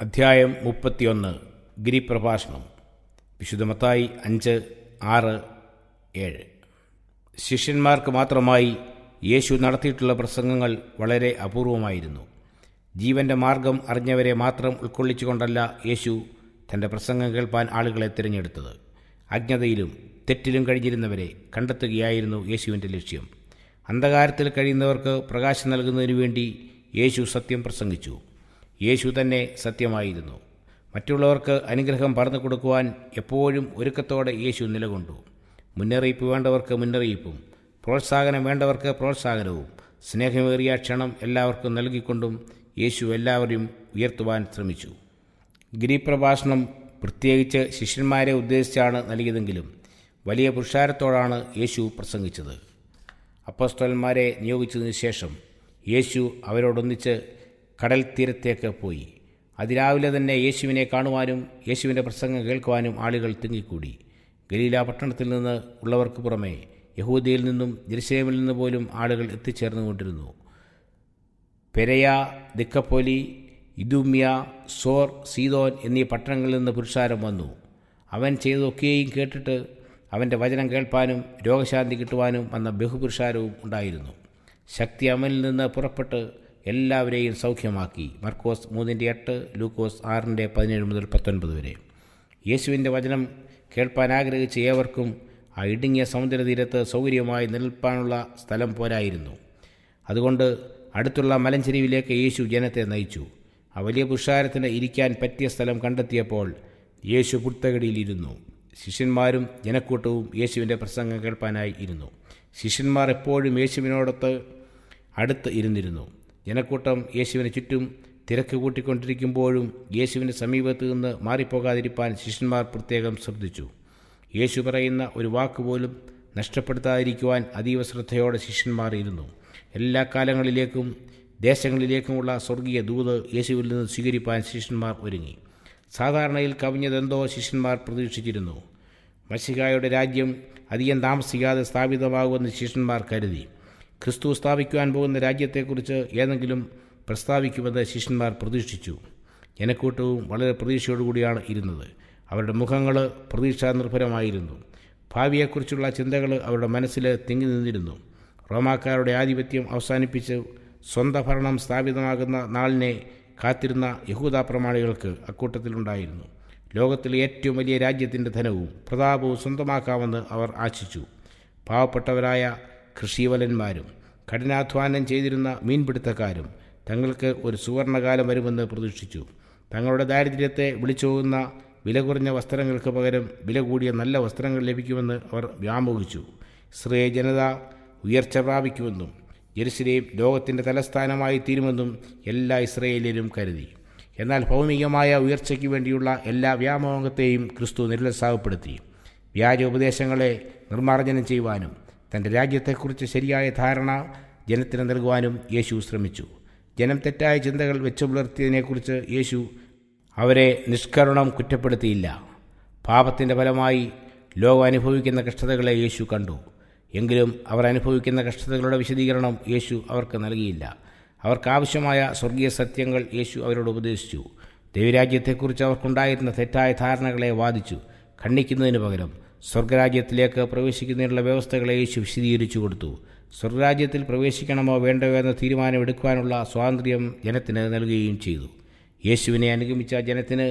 അധ്യായം മുപ്പത്തിയൊന്ന് ഗിരിപ്രഭാഷണം വിശുദ്ധമത്തായി അഞ്ച് ആറ് ഏഴ് ശിഷ്യന്മാർക്ക് മാത്രമായി യേശു നടത്തിയിട്ടുള്ള പ്രസംഗങ്ങൾ വളരെ അപൂർവമായിരുന്നു ജീവന്റെ മാർഗം അറിഞ്ഞവരെ മാത്രം ഉൾക്കൊള്ളിച്ചുകൊണ്ടല്ല യേശു തൻ്റെ പ്രസംഗം കേൾപ്പാൻ ആളുകളെ തിരഞ്ഞെടുത്തത് അജ്ഞതയിലും തെറ്റിലും കഴിഞ്ഞിരുന്നവരെ കണ്ടെത്തുകയായിരുന്നു യേശുവിൻ്റെ ലക്ഷ്യം അന്ധകാരത്തിൽ കഴിയുന്നവർക്ക് പ്രകാശം നൽകുന്നതിനു വേണ്ടി യേശു സത്യം പ്രസംഗിച്ചു യേശു തന്നെ സത്യമായിരുന്നു മറ്റുള്ളവർക്ക് അനുഗ്രഹം പറഞ്ഞു കൊടുക്കുവാൻ എപ്പോഴും ഒരുക്കത്തോടെ യേശു നിലകൊണ്ടു മുന്നറിയിപ്പ് വേണ്ടവർക്ക് മുന്നറിയിപ്പും പ്രോത്സാഹനം വേണ്ടവർക്ക് പ്രോത്സാഹനവും സ്നേഹമേറിയ ക്ഷണം എല്ലാവർക്കും നൽകിക്കൊണ്ടും യേശു എല്ലാവരെയും ഉയർത്തുവാൻ ശ്രമിച്ചു ഗിരിപ്രഭാഷണം പ്രത്യേകിച്ച് ശിഷ്യന്മാരെ ഉദ്ദേശിച്ചാണ് നൽകിയതെങ്കിലും വലിയ പുരുഷാരത്തോടാണ് യേശു പ്രസംഗിച്ചത് അപ്പസ്തോലന്മാരെ നിയോഗിച്ചതിന് ശേഷം യേശു അവരോടൊന്നിച്ച് കടൽ തീരത്തേക്ക് പോയി അതിരാവിലെ തന്നെ യേശുവിനെ കാണുവാനും യേശുവിൻ്റെ പ്രസംഗം കേൾക്കുവാനും ആളുകൾ തിങ്ങിക്കൂടി ഗലീല പട്ടണത്തിൽ നിന്ന് ഉള്ളവർക്ക് പുറമെ യഹൂദിയിൽ നിന്നും ജെറുസലേമിൽ നിന്ന് പോലും ആളുകൾ എത്തിച്ചേർന്നുകൊണ്ടിരുന്നു പെരയ ദിക്കപ്പോലി ഇദുമ്യ സോർ സീതോൻ എന്നീ പട്ടണങ്ങളിൽ നിന്ന് പുരുഷാരം വന്നു അവൻ ചെയ്തതൊക്കെയും കേട്ടിട്ട് അവൻ്റെ വചനം കേൾപ്പാനും രോഗശാന്തി കിട്ടുവാനും വന്ന ബഹുപുരുഷാരവും ഉണ്ടായിരുന്നു ശക്തി അവനിൽ നിന്ന് പുറപ്പെട്ട് എല്ലാവരെയും സൗഖ്യമാക്കി മർക്കോസ് മൂന്നിൻ്റെ എട്ട് ലൂക്കോസ് ആറിൻ്റെ പതിനേഴ് മുതൽ പത്തൊൻപത് വരെ യേശുവിൻ്റെ വചനം കേൾപ്പാൻ ആഗ്രഹിച്ച ഏവർക്കും ആ ഇടുങ്ങിയ സമുദ്രതീരത്ത് സൗകര്യമായി നിൽപ്പാനുള്ള സ്ഥലം പോരായിരുന്നു അതുകൊണ്ട് അടുത്തുള്ള മലഞ്ചെരിവിലേക്ക് യേശു ജനത്തെ നയിച്ചു ആ വലിയ പുരുഷാരത്തിന് ഇരിക്കാൻ പറ്റിയ സ്ഥലം കണ്ടെത്തിയപ്പോൾ യേശു പുത്തകടിയിലിരുന്നു ശിഷ്യന്മാരും ജനക്കൂട്ടവും യേശുവിൻ്റെ പ്രസംഗം കേൾപ്പാനായി ഇരുന്നു ശിഷ്യന്മാർ എപ്പോഴും യേശുവിനോടൊത്ത് അടുത്ത് ഇരുന്നിരുന്നു ജനക്കൂട്ടം യേശുവിന് ചുറ്റും തിരക്ക് കൂട്ടിക്കൊണ്ടിരിക്കുമ്പോഴും യേശുവിൻ്റെ സമീപത്ത് നിന്ന് മാറിപ്പോകാതിരിപ്പാൻ ശിഷ്യന്മാർ പ്രത്യേകം ശ്രദ്ധിച്ചു യേശു പറയുന്ന ഒരു വാക്കുപോലും നഷ്ടപ്പെടുത്താതിരിക്കുവാൻ അതീവ ശ്രദ്ധയോടെ ശിഷ്യന്മാർ ഇരുന്നു എല്ലാ കാലങ്ങളിലേക്കും ദേശങ്ങളിലേക്കുമുള്ള സ്വർഗീയ ദൂത് യേശുവിൽ നിന്ന് സ്വീകരിപ്പാൻ ശിഷ്യന്മാർ ഒരുങ്ങി സാധാരണയിൽ കവിഞ്ഞതെന്തോ ശിഷ്യന്മാർ പ്രതീക്ഷിച്ചിരുന്നു മഷികായുടെ രാജ്യം അധികം താമസിക്കാതെ സ്ഥാപിതമാകുമെന്ന് ശിഷ്യന്മാർ കരുതി ക്രിസ്തു സ്ഥാപിക്കുവാൻ പോകുന്ന രാജ്യത്തെക്കുറിച്ച് ഏതെങ്കിലും പ്രസ്താവിക്കുമെന്ന് ശിഷ്യന്മാർ പ്രതീക്ഷിച്ചു ജനക്കൂട്ടവും വളരെ പ്രതീക്ഷയോടുകൂടിയാണ് ഇരുന്നത് അവരുടെ മുഖങ്ങൾ പ്രതീക്ഷാ നിർഭരമായിരുന്നു ഭാവിയെക്കുറിച്ചുള്ള ചിന്തകൾ അവരുടെ മനസ്സിൽ തിങ്ങി നിന്നിരുന്നു റോമാക്കാരുടെ ആധിപത്യം അവസാനിപ്പിച്ച് സ്വന്തം ഭരണം സ്ഥാപിതമാകുന്ന നാളിനെ കാത്തിരുന്ന യഹൂദ പ്രമാണികൾക്ക് അക്കൂട്ടത്തിലുണ്ടായിരുന്നു ലോകത്തിലെ ഏറ്റവും വലിയ രാജ്യത്തിൻ്റെ ധനവും പ്രതാപവും സ്വന്തമാക്കാമെന്ന് അവർ ആശിച്ചു പാവപ്പെട്ടവരായ കൃഷിവലന്മാരും കഠിനാധ്വാനം ചെയ്തിരുന്ന മീൻപിടുത്തക്കാരും തങ്ങൾക്ക് ഒരു സുവർണകാലം വരുമെന്ന് പ്രതീക്ഷിച്ചു തങ്ങളുടെ ദാരിദ്ര്യത്തെ വിളിച്ചോകുന്ന വില കുറഞ്ഞ വസ്ത്രങ്ങൾക്ക് പകരം വില കൂടിയ നല്ല വസ്ത്രങ്ങൾ ലഭിക്കുമെന്ന് അവർ വ്യാമോഹിച്ചു ഇസ്രയേൽ ജനത ഉയർച്ച പ്രാപിക്കുമെന്നും ജെറുസലേം ലോകത്തിൻ്റെ തലസ്ഥാനമായി തീരുമെന്നും എല്ലാ ഇസ്രയേലിയരും കരുതി എന്നാൽ ഭൗമികമായ ഉയർച്ചയ്ക്ക് വേണ്ടിയുള്ള എല്ലാ വ്യാമോഹത്തെയും ക്രിസ്തു നിരുത്സാഹപ്പെടുത്തി വ്യാജ ഉപദേശങ്ങളെ നിർമ്മാർജ്ജനം ചെയ്യുവാനും തൻ്റെ രാജ്യത്തെക്കുറിച്ച് ശരിയായ ധാരണ ജനത്തിന് നൽകുവാനും യേശു ശ്രമിച്ചു ജനം തെറ്റായ ചിന്തകൾ വെച്ചു പുലർത്തിയതിനെക്കുറിച്ച് യേശു അവരെ നിഷ്കരുണം കുറ്റപ്പെടുത്തിയില്ല പാപത്തിൻ്റെ ഫലമായി ലോകം അനുഭവിക്കുന്ന കഷ്ടതകളെ യേശു കണ്ടു എങ്കിലും അവർ അനുഭവിക്കുന്ന കഷ്ടതകളുടെ വിശദീകരണം യേശു അവർക്ക് നൽകിയില്ല അവർക്കാവശ്യമായ സ്വർഗീയ സത്യങ്ങൾ യേശു അവരോട് ഉപദേശിച്ചു ദൈവരാജ്യത്തെക്കുറിച്ച് അവർക്കുണ്ടായിരുന്ന തെറ്റായ ധാരണകളെ വാദിച്ചു ഖണ്ഡിക്കുന്നതിന് പകരം സ്വർഗരാജ്യത്തിലേക്ക് പ്രവേശിക്കുന്നതിനുള്ള വ്യവസ്ഥകളെ യേശു വിശദീകരിച്ചു കൊടുത്തു സ്വർഗരാജ്യത്തിൽ പ്രവേശിക്കണമോ വേണ്ടയോ എന്ന തീരുമാനമെടുക്കുവാനുള്ള സ്വാതന്ത്ര്യം ജനത്തിന് നൽകുകയും ചെയ്തു യേശുവിനെ അനുഗമിച്ച ജനത്തിന്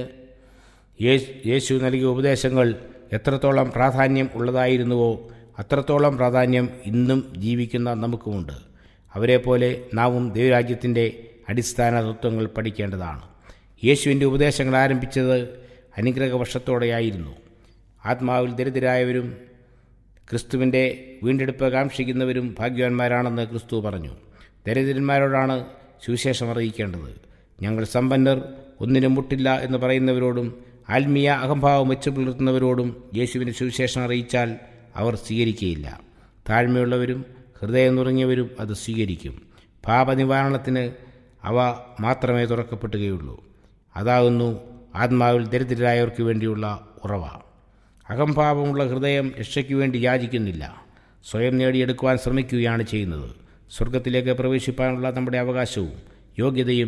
യേശു നൽകിയ ഉപദേശങ്ങൾ എത്രത്തോളം പ്രാധാന്യം ഉള്ളതായിരുന്നുവോ അത്രത്തോളം പ്രാധാന്യം ഇന്നും ജീവിക്കുന്ന നമുക്കുമുണ്ട് അവരെപ്പോലെ നാമും ദൈവരാജ്യത്തിൻ്റെ അടിസ്ഥാന തത്വങ്ങൾ പഠിക്കേണ്ടതാണ് യേശുവിൻ്റെ ഉപദേശങ്ങൾ ആരംഭിച്ചത് അനുഗ്രഹ വർഷത്തോടെയായിരുന്നു ആത്മാവിൽ ദരിദ്രരായവരും ക്രിസ്തുവിൻ്റെ വീണ്ടെടുപ്പ് കാക്ഷിക്കുന്നവരും ഭാഗ്യവാന്മാരാണെന്ന് ക്രിസ്തു പറഞ്ഞു ദരിദ്രന്മാരോടാണ് സുവിശേഷം അറിയിക്കേണ്ടത് ഞങ്ങൾ സമ്പന്നർ ഒന്നിനും മുട്ടില്ല എന്ന് പറയുന്നവരോടും ആത്മീയ അഹംഭാവം വെച്ചു പുലർത്തുന്നവരോടും യേശുവിൻ്റെ സുവിശേഷം അറിയിച്ചാൽ അവർ സ്വീകരിക്കുകയില്ല താഴ്മയുള്ളവരും ഹൃദയം നുറങ്ങിയവരും അത് സ്വീകരിക്കും പാപനിവാരണത്തിന് അവ മാത്രമേ തുറക്കപ്പെടുകയുള്ളൂ അതാകുന്നു ആത്മാവിൽ ദരിദ്രരായവർക്ക് വേണ്ടിയുള്ള ഉറവ അഹംഭാവമുള്ള ഹൃദയം രക്ഷയ്ക്ക് വേണ്ടി യാചിക്കുന്നില്ല സ്വയം നേടിയെടുക്കുവാൻ ശ്രമിക്കുകയാണ് ചെയ്യുന്നത് സ്വർഗത്തിലേക്ക് പ്രവേശിപ്പാനുള്ള നമ്മുടെ അവകാശവും യോഗ്യതയും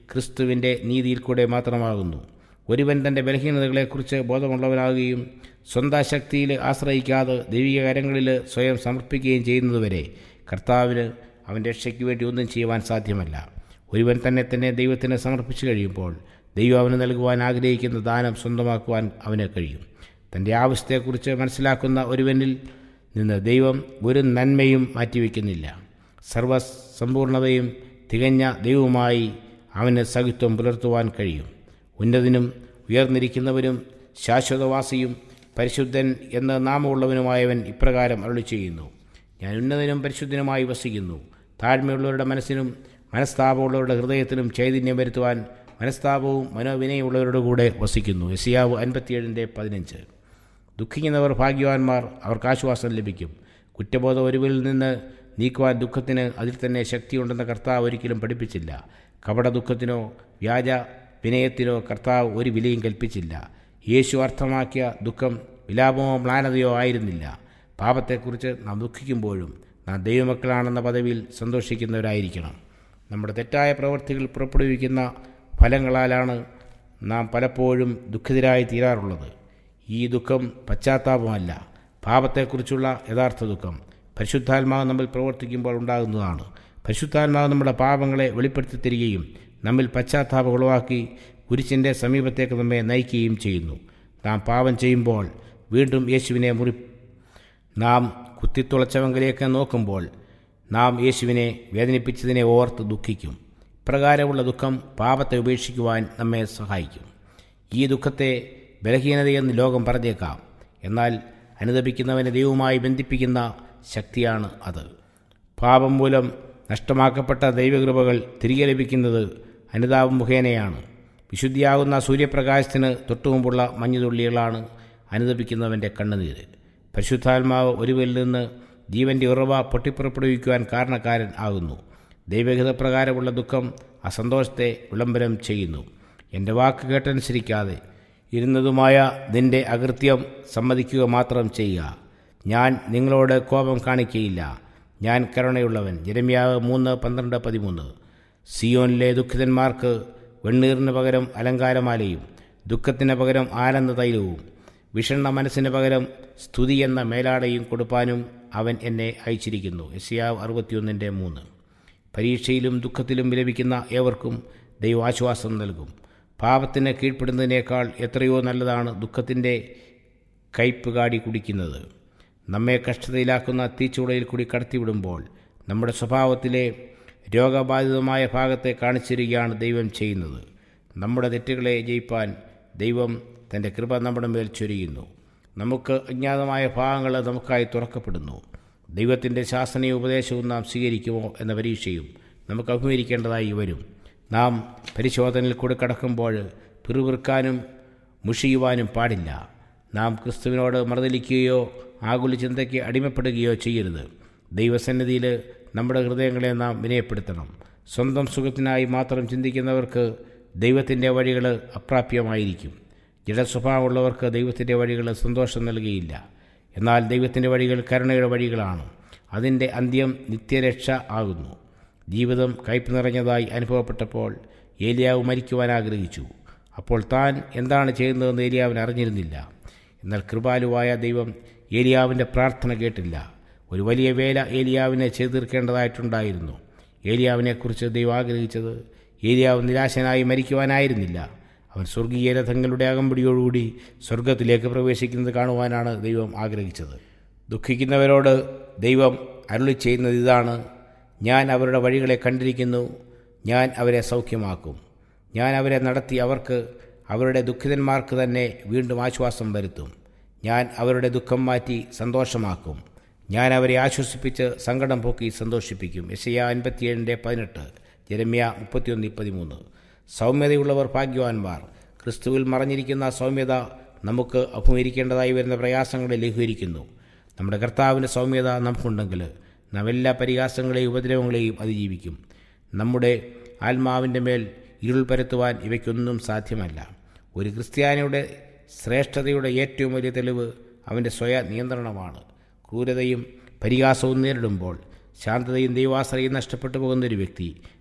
ക്രിസ്തുവിൻ്റെ നീതിയിൽ കൂടെ മാത്രമാകുന്നു ഒരുവൻ തൻ്റെ ബലഹീനതകളെക്കുറിച്ച് ബോധമുള്ളവനാകുകയും സ്വന്തം ശക്തിയിൽ ആശ്രയിക്കാതെ ദൈവിക കാര്യങ്ങളിൽ സ്വയം സമർപ്പിക്കുകയും ചെയ്യുന്നതുവരെ കർത്താവിന് അവൻ്റെ രക്ഷയ്ക്ക് വേണ്ടി ഒന്നും ചെയ്യുവാൻ സാധ്യമല്ല ഒരുവൻ തന്നെ തന്നെ ദൈവത്തിന് സമർപ്പിച്ചു കഴിയുമ്പോൾ ദൈവം അവന് നൽകുവാൻ ആഗ്രഹിക്കുന്ന ദാനം സ്വന്തമാക്കുവാൻ അവന് കഴിയും തൻ്റെ ആവശ്യത്തെക്കുറിച്ച് മനസ്സിലാക്കുന്ന ഒരുവനിൽ നിന്ന് ദൈവം ഒരു നന്മയും മാറ്റിവെക്കുന്നില്ല സർവസമ്പൂർണതയും തികഞ്ഞ ദൈവവുമായി അവന് സഹിത്വം പുലർത്തുവാൻ കഴിയും ഉന്നതനും ഉയർന്നിരിക്കുന്നവരും ശാശ്വതവാസിയും പരിശുദ്ധൻ എന്ന നാമമുള്ളവനുമായവൻ ഇപ്രകാരം അരുളി ചെയ്യുന്നു ഞാൻ ഉന്നതനും പരിശുദ്ധനുമായി വസിക്കുന്നു താഴ്മയുള്ളവരുടെ മനസ്സിനും മനസ്താപമുള്ളവരുടെ ഹൃദയത്തിലും ചൈതന്യം വരുത്തുവാൻ മനസ്താപവും മനോവിനയമുള്ളവരുടെ കൂടെ വസിക്കുന്നു എസിയാവ് അൻപത്തിയേഴിൻ്റെ പതിനഞ്ച് ദുഃഖിക്കുന്നവർ ഭാഗ്യവാന്മാർ അവർക്ക് ആശ്വാസം ലഭിക്കും കുറ്റബോധം ഒരുവരിൽ നിന്ന് നീക്കുവാൻ ദുഃഖത്തിന് അതിൽ തന്നെ ശക്തിയുണ്ടെന്ന കർത്താവ് ഒരിക്കലും പഠിപ്പിച്ചില്ല കപട ദുഃഖത്തിനോ വ്യാജ വിനയത്തിനോ കർത്താവ് ഒരു വിലയും കൽപ്പിച്ചില്ല യേശു അർത്ഥമാക്കിയ ദുഃഖം വിലാപമോ മ്ലാനതയോ ആയിരുന്നില്ല പാപത്തെക്കുറിച്ച് നാം ദുഃഖിക്കുമ്പോഴും നാം ദൈവമക്കളാണെന്ന പദവിയിൽ സന്തോഷിക്കുന്നവരായിരിക്കണം നമ്മുടെ തെറ്റായ പ്രവൃത്തികൾ പുറപ്പെടുവിക്കുന്ന ഫലങ്ങളാലാണ് നാം പലപ്പോഴും ദുഃഖിതരായി തീരാറുള്ളത് ഈ ദുഃഖം പശ്ചാത്താപമല്ല പാപത്തെക്കുറിച്ചുള്ള യഥാർത്ഥ ദുഃഖം പരിശുദ്ധാത്മാവ് നമ്മൾ പ്രവർത്തിക്കുമ്പോൾ ഉണ്ടാകുന്നതാണ് പരിശുദ്ധാത്മാവ് നമ്മുടെ പാപങ്ങളെ വെളിപ്പെടുത്തി തരികയും നമ്മിൽ പശ്ചാത്താപം ഉളവാക്കി കുരിശിൻ്റെ സമീപത്തേക്ക് നമ്മെ നയിക്കുകയും ചെയ്യുന്നു നാം പാപം ചെയ്യുമ്പോൾ വീണ്ടും യേശുവിനെ മുറി നാം കുത്തിത്തുളച്ചവങ്കിലേക്ക് നോക്കുമ്പോൾ നാം യേശുവിനെ വേദനിപ്പിച്ചതിനെ ഓർത്ത് ദുഃഖിക്കും ഇപ്രകാരമുള്ള ദുഃഖം പാപത്തെ ഉപേക്ഷിക്കുവാൻ നമ്മെ സഹായിക്കും ഈ ദുഃഖത്തെ ബലഹീനതയെന്ന് ലോകം പറഞ്ഞേക്കാം എന്നാൽ അനുദപിക്കുന്നവനെ ദൈവവുമായി ബന്ധിപ്പിക്കുന്ന ശക്തിയാണ് അത് പാപം മൂലം നഷ്ടമാക്കപ്പെട്ട ദൈവകൃപകൾ തിരികെ ലഭിക്കുന്നത് അനുതാപം മുഖേനയാണ് വിശുദ്ധിയാകുന്ന സൂര്യപ്രകാശത്തിന് തൊട്ടുമുമ്പുള്ള മഞ്ഞുതുള്ളികളാണ് അനുദപിക്കുന്നവൻ്റെ കണ്ണുനീര് പരിശുദ്ധാത്മാവ് ഒരുവരിൽ നിന്ന് ജീവൻ്റെ ഉറവ പൊട്ടിപ്പുറപ്പെടുവിക്കുവാൻ കാരണക്കാരൻ ആകുന്നു ദൈവഹിതപ്രകാരമുള്ള ദുഃഖം ആ സന്തോഷത്തെ വിളംബരം ചെയ്യുന്നു എൻ്റെ വാക്ക് കേട്ടനുസരിക്കാതെ ഇരുന്നതുമായ നിന്റെ അകൃത്യം സമ്മതിക്കുക മാത്രം ചെയ്യുക ഞാൻ നിങ്ങളോട് കോപം കാണിക്കയില്ല ഞാൻ കരുണയുള്ളവൻ ജരമ്യാവ് മൂന്ന് പന്ത്രണ്ട് പതിമൂന്ന് സിയോനിലെ ദുഃഖിതന്മാർക്ക് വെണ്ണീറിന് പകരം അലങ്കാരമാലയും ദുഃഖത്തിന് പകരം ആനന്ദ തൈലവും വിഷണ്ണ മനസ്സിന് പകരം സ്തുതി എന്ന മേലാടയും കൊടുപ്പാനും അവൻ എന്നെ അയച്ചിരിക്കുന്നു എസിയാവ് അറുപത്തിയൊന്നിൻ്റെ മൂന്ന് പരീക്ഷയിലും ദുഃഖത്തിലും വിലപിക്കുന്ന ഏവർക്കും ദൈവാശ്വാസം നൽകും പാപത്തിന് കീഴ്പ്പെടുന്നതിനേക്കാൾ എത്രയോ നല്ലതാണ് ദുഃഖത്തിൻ്റെ കയ്പ് കാടി കുടിക്കുന്നത് നമ്മെ കഷ്ടതയിലാക്കുന്ന തീച്ചുളയിൽ കൂടി കടത്തിവിടുമ്പോൾ നമ്മുടെ സ്വഭാവത്തിലെ രോഗബാധിതമായ ഭാഗത്തെ കാണിച്ചിരിക്കുകയാണ് ദൈവം ചെയ്യുന്നത് നമ്മുടെ തെറ്റുകളെ ജയിപ്പാൻ ദൈവം തൻ്റെ കൃപ നമ്മുടെ മേൽ ചൊരിയുന്നു നമുക്ക് അജ്ഞാതമായ ഭാഗങ്ങൾ നമുക്കായി തുറക്കപ്പെടുന്നു ദൈവത്തിൻ്റെ ശാസനയും ഉപദേശവും നാം സ്വീകരിക്കുമോ എന്ന പരീക്ഷയും നമുക്ക് അഭിമുഖീകരിക്കേണ്ടതായി വരും നാം പരിശോധനയിൽ കൂടെ കടക്കുമ്പോൾ പിറുപിറുക്കാനും മുഷിയുവാനും പാടില്ല നാം ക്രിസ്തുവിനോട് മറുതലിക്കുകയോ ആകുല ചിന്തയ്ക്ക് അടിമപ്പെടുകയോ ചെയ്യരുത് ദൈവസന്നിധിയിൽ നമ്മുടെ ഹൃദയങ്ങളെ നാം വിനയപ്പെടുത്തണം സ്വന്തം സുഖത്തിനായി മാത്രം ചിന്തിക്കുന്നവർക്ക് ദൈവത്തിൻ്റെ വഴികൾ അപ്രാപ്യമായിരിക്കും ജഡസ്വഭാവമുള്ളവർക്ക് ദൈവത്തിൻ്റെ വഴികൾ സന്തോഷം നൽകിയില്ല എന്നാൽ ദൈവത്തിൻ്റെ വഴികൾ കരുണയുടെ വഴികളാണ് അതിൻ്റെ അന്ത്യം നിത്യരക്ഷ ആകുന്നു ജീവിതം കയ്പ് നിറഞ്ഞതായി അനുഭവപ്പെട്ടപ്പോൾ ഏലിയാവ് മരിക്കുവാൻ ആഗ്രഹിച്ചു അപ്പോൾ താൻ എന്താണ് ചെയ്യുന്നതെന്ന് ഏലിയാവിന് അറിഞ്ഞിരുന്നില്ല എന്നാൽ കൃപാലുവായ ദൈവം ഏലിയാവിൻ്റെ പ്രാർത്ഥന കേട്ടില്ല ഒരു വലിയ വേല ഏലിയാവിനെ ചെയ്തു തീർക്കേണ്ടതായിട്ടുണ്ടായിരുന്നു ഏലിയാവിനെക്കുറിച്ച് ദൈവം ആഗ്രഹിച്ചത് ഏലിയാവ് നിരാശനായി മരിക്കുവാനായിരുന്നില്ല അവൻ സ്വർഗീയ രഥങ്ങളുടെ അകമ്പടിയോടുകൂടി സ്വർഗത്തിലേക്ക് പ്രവേശിക്കുന്നത് കാണുവാനാണ് ദൈവം ആഗ്രഹിച്ചത് ദുഃഖിക്കുന്നവരോട് ദൈവം അരുളി ചെയ്യുന്നത് ഇതാണ് ഞാൻ അവരുടെ വഴികളെ കണ്ടിരിക്കുന്നു ഞാൻ അവരെ സൗഖ്യമാക്കും ഞാൻ അവരെ നടത്തി അവർക്ക് അവരുടെ ദുഃഖിതന്മാർക്ക് തന്നെ വീണ്ടും ആശ്വാസം വരുത്തും ഞാൻ അവരുടെ ദുഃഖം മാറ്റി സന്തോഷമാക്കും ഞാൻ അവരെ ആശ്വസിപ്പിച്ച് സങ്കടം പോക്കി സന്തോഷിപ്പിക്കും യശയ അൻപത്തിയേഴിൻ്റെ പതിനെട്ട് ജരമ്യ മുപ്പത്തിയൊന്ന് പതിമൂന്ന് സൗമ്യതയുള്ളവർ ഭാഗ്യവാന്മാർ ക്രിസ്തുവിൽ മറഞ്ഞിരിക്കുന്ന സൗമ്യത നമുക്ക് അഭിമുഖീകരിക്കേണ്ടതായി വരുന്ന പ്രയാസങ്ങളെ ലഘൂകരിക്കുന്നു നമ്മുടെ കർത്താവിൻ്റെ സൗമ്യത നമുക്കുണ്ടെങ്കിൽ നാം എല്ലാ പരിഹാസങ്ങളെയും ഉപദ്രവങ്ങളെയും അതിജീവിക്കും നമ്മുടെ ആത്മാവിൻ്റെ മേൽ ഇരുൾ പരത്തുവാൻ ഇവയ്ക്കൊന്നും സാധ്യമല്ല ഒരു ക്രിസ്ത്യാനിയുടെ ശ്രേഷ്ഠതയുടെ ഏറ്റവും വലിയ തെളിവ് അവൻ്റെ സ്വയ നിയന്ത്രണമാണ് ക്രൂരതയും പരിഹാസവും നേരിടുമ്പോൾ ശാന്തതയും ദൈവാശ്രയം നഷ്ടപ്പെട്ടു പോകുന്ന ഒരു വ്യക്തി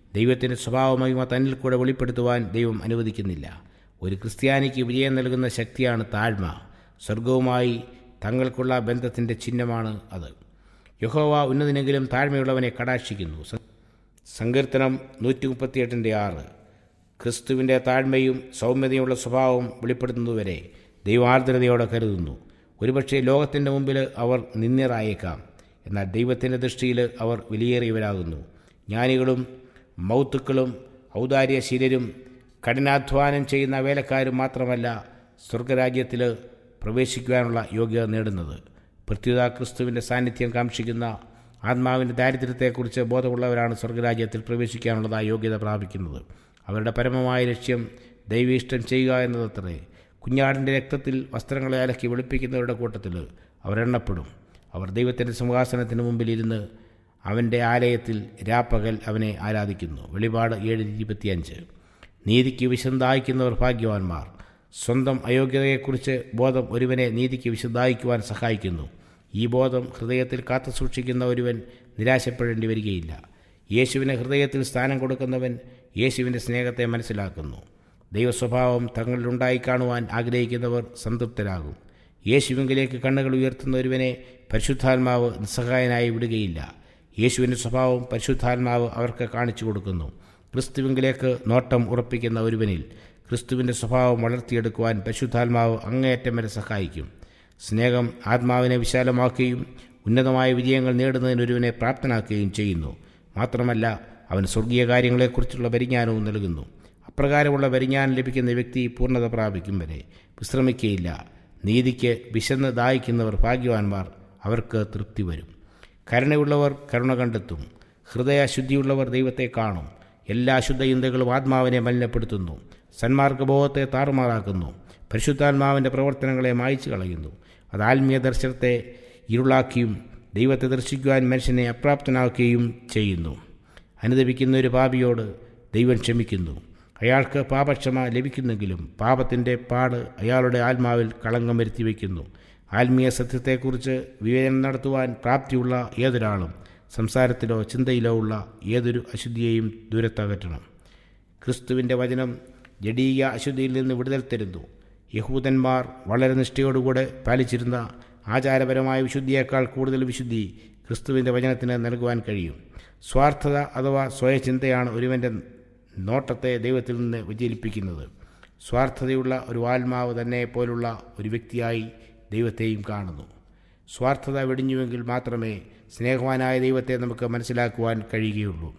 ദൈവത്തിൻ്റെ സ്വഭാവമഹിമ തന്നിൽ കൂടെ വെളിപ്പെടുത്തുവാൻ ദൈവം അനുവദിക്കുന്നില്ല ഒരു ക്രിസ്ത്യാനിക്ക് വിജയം നൽകുന്ന ശക്തിയാണ് താഴ്മ സ്വർഗവുമായി തങ്ങൾക്കുള്ള ബന്ധത്തിൻ്റെ ചിഹ്നമാണ് അത് യഹോവ ഉന്നതിനെങ്കിലും താഴ്മയുള്ളവനെ കടാക്ഷിക്കുന്നു സ- സങ്കീർത്തനം നൂറ്റി മുപ്പത്തിയെട്ടിൻ്റെ ആറ് ക്രിസ്തുവിൻ്റെ താഴ്മയും സൗമ്യതയുള്ള സ്വഭാവവും വെളിപ്പെടുത്തുന്നതുവരെ ദൈവാർദ്രതയോടെ കരുതുന്നു ഒരുപക്ഷെ ലോകത്തിൻ്റെ മുമ്പിൽ അവർ നിന്ദ്യരായേക്കാം എന്നാൽ ദൈവത്തിൻ്റെ ദൃഷ്ടിയിൽ അവർ വിലയേറിയവരാകുന്നു ജ്ഞാനികളും മൗത്തുക്കളും ഔദാര്യശീലരും കഠിനാധ്വാനം ചെയ്യുന്ന വേലക്കാരും മാത്രമല്ല സ്വർഗരാജ്യത്തിൽ പ്രവേശിക്കുവാനുള്ള യോഗ്യത നേടുന്നത് പ്രത്യുത ക്രിസ്തുവിൻ്റെ സാന്നിധ്യം കാക്ഷിക്കുന്ന ആത്മാവിൻ്റെ ദാരിദ്ര്യത്തെക്കുറിച്ച് ബോധമുള്ളവരാണ് സ്വർഗരാജ്യത്തിൽ പ്രവേശിക്കാനുള്ളതായ യോഗ്യത പ്രാപിക്കുന്നത് അവരുടെ പരമമായ ലക്ഷ്യം ദൈവീഷ്ടം ചെയ്യുക എന്നതത്രേ കുഞ്ഞാടിൻ്റെ രക്തത്തിൽ വസ്ത്രങ്ങളെ അലക്കി വെളുപ്പിക്കുന്നവരുടെ കൂട്ടത്തിൽ അവരെണ്ണപ്പെടും അവർ ദൈവത്തിൻ്റെ സിംഹാസനത്തിന് മുമ്പിൽ ഇരുന്ന് അവൻ്റെ ആലയത്തിൽ രാപ്പകൽ അവനെ ആരാധിക്കുന്നു വെളിപാട് ഏഴ് ഇരുപത്തിയഞ്ച് നീതിക്ക് വിശദായിക്കുന്നവർ ഭാഗ്യവാന്മാർ സ്വന്തം അയോഗ്യതയെക്കുറിച്ച് ബോധം ഒരുവനെ നീതിക്ക് വിശദായിക്കുവാൻ സഹായിക്കുന്നു ഈ ബോധം ഹൃദയത്തിൽ കാത്തു സൂക്ഷിക്കുന്ന ഒരുവൻ നിരാശപ്പെടേണ്ടി വരികയില്ല യേശുവിന് ഹൃദയത്തിൽ സ്ഥാനം കൊടുക്കുന്നവൻ യേശുവിൻ്റെ സ്നേഹത്തെ മനസ്സിലാക്കുന്നു ദൈവസ്വഭാവം തങ്ങളിലുണ്ടായി കാണുവാൻ ആഗ്രഹിക്കുന്നവർ സംതൃപ്തരാകും യേശുവിങ്കിലേക്ക് കണ്ണുകൾ ഉയർത്തുന്ന ഒരുവനെ പരിശുദ്ധാത്മാവ് നിസ്സഹായനായി വിടുകയില്ല യേശുവിൻ്റെ സ്വഭാവം പരിശുദ്ധാത്മാവ് അവർക്ക് കാണിച്ചു കൊടുക്കുന്നു ക്രിസ്തുവിങ്കിലേക്ക് നോട്ടം ഉറപ്പിക്കുന്ന ഒരുവനിൽ ക്രിസ്തുവിൻ്റെ സ്വഭാവം വളർത്തിയെടുക്കുവാൻ പരിശുദ്ധാത്മാവ് അങ്ങേയറ്റം വരെ സഹായിക്കും സ്നേഹം ആത്മാവിനെ വിശാലമാക്കുകയും ഉന്നതമായ വിജയങ്ങൾ നേടുന്നതിന് ഒരുവനെ പ്രാപ്തനാക്കുകയും ചെയ്യുന്നു മാത്രമല്ല അവന് സ്വർഗീയ കാര്യങ്ങളെക്കുറിച്ചുള്ള പരിജ്ഞാനവും നൽകുന്നു അപ്രകാരമുള്ള പരിജ്ഞാനം ലഭിക്കുന്ന വ്യക്തി പൂർണ്ണത പ്രാപിക്കും വരെ വിശ്രമിക്കുകയില്ല നീതിക്ക് വിശന്ന് ദാഹിക്കുന്നവർ ഭാഗ്യവാന്മാർ അവർക്ക് തൃപ്തി വരും കരുണയുള്ളവർ കരുണ കണ്ടെത്തും ഹൃദയശുദ്ധിയുള്ളവർ ദൈവത്തെ കാണും എല്ലാ ശുദ്ധചിന്തകളും ആത്മാവിനെ മലിനപ്പെടുത്തുന്നു സന്മാർഗബോധത്തെ താറുമാറാക്കുന്നു പരിശുദ്ധാത്മാവിൻ്റെ പ്രവർത്തനങ്ങളെ മായ്ച്ചു കളയുന്നു അത് ആത്മീയ ദർശനത്തെ ഇരുളാക്കിയും ദൈവത്തെ ദർശിക്കുവാൻ മനുഷ്യനെ അപ്രാപ്തനാക്കുകയും ചെയ്യുന്നു അനുദപിക്കുന്ന ഒരു പാപിയോട് ദൈവം ക്ഷമിക്കുന്നു അയാൾക്ക് പാപക്ഷമ ലഭിക്കുന്നെങ്കിലും പാപത്തിൻ്റെ പാട് അയാളുടെ ആത്മാവിൽ കളങ്കം വരുത്തി വയ്ക്കുന്നു ആത്മീയ സത്യത്തെക്കുറിച്ച് വിവേചനം നടത്തുവാൻ പ്രാപ്തിയുള്ള ഏതൊരാളും സംസാരത്തിലോ ചിന്തയിലോ ഉള്ള ഏതൊരു അശുദ്ധിയെയും ദൂരത്തകറ്റണം ക്രിസ്തുവിൻ്റെ വചനം ജഡീയ അശുദ്ധിയിൽ നിന്ന് വിടുതൽ തരുന്നു യഹൂദന്മാർ വളരെ നിഷ്ഠയോടുകൂടെ പാലിച്ചിരുന്ന ആചാരപരമായ വിശുദ്ധിയേക്കാൾ കൂടുതൽ വിശുദ്ധി ക്രിസ്തുവിൻ്റെ വചനത്തിന് നൽകുവാൻ കഴിയും സ്വാർത്ഥത അഥവാ സ്വയചിന്തയാണ് ഒരുവൻ്റെ നോട്ടത്തെ ദൈവത്തിൽ നിന്ന് വ്യതിചലിപ്പിക്കുന്നത് സ്വാർത്ഥതയുള്ള ഒരു ആത്മാവ് തന്നെ പോലുള്ള ഒരു വ്യക്തിയായി ദൈവത്തെയും കാണുന്നു സ്വാർത്ഥത വെടിഞ്ഞുവെങ്കിൽ മാത്രമേ സ്നേഹവാനായ ദൈവത്തെ നമുക്ക് മനസ്സിലാക്കുവാൻ കഴിയുകയുള്ളൂ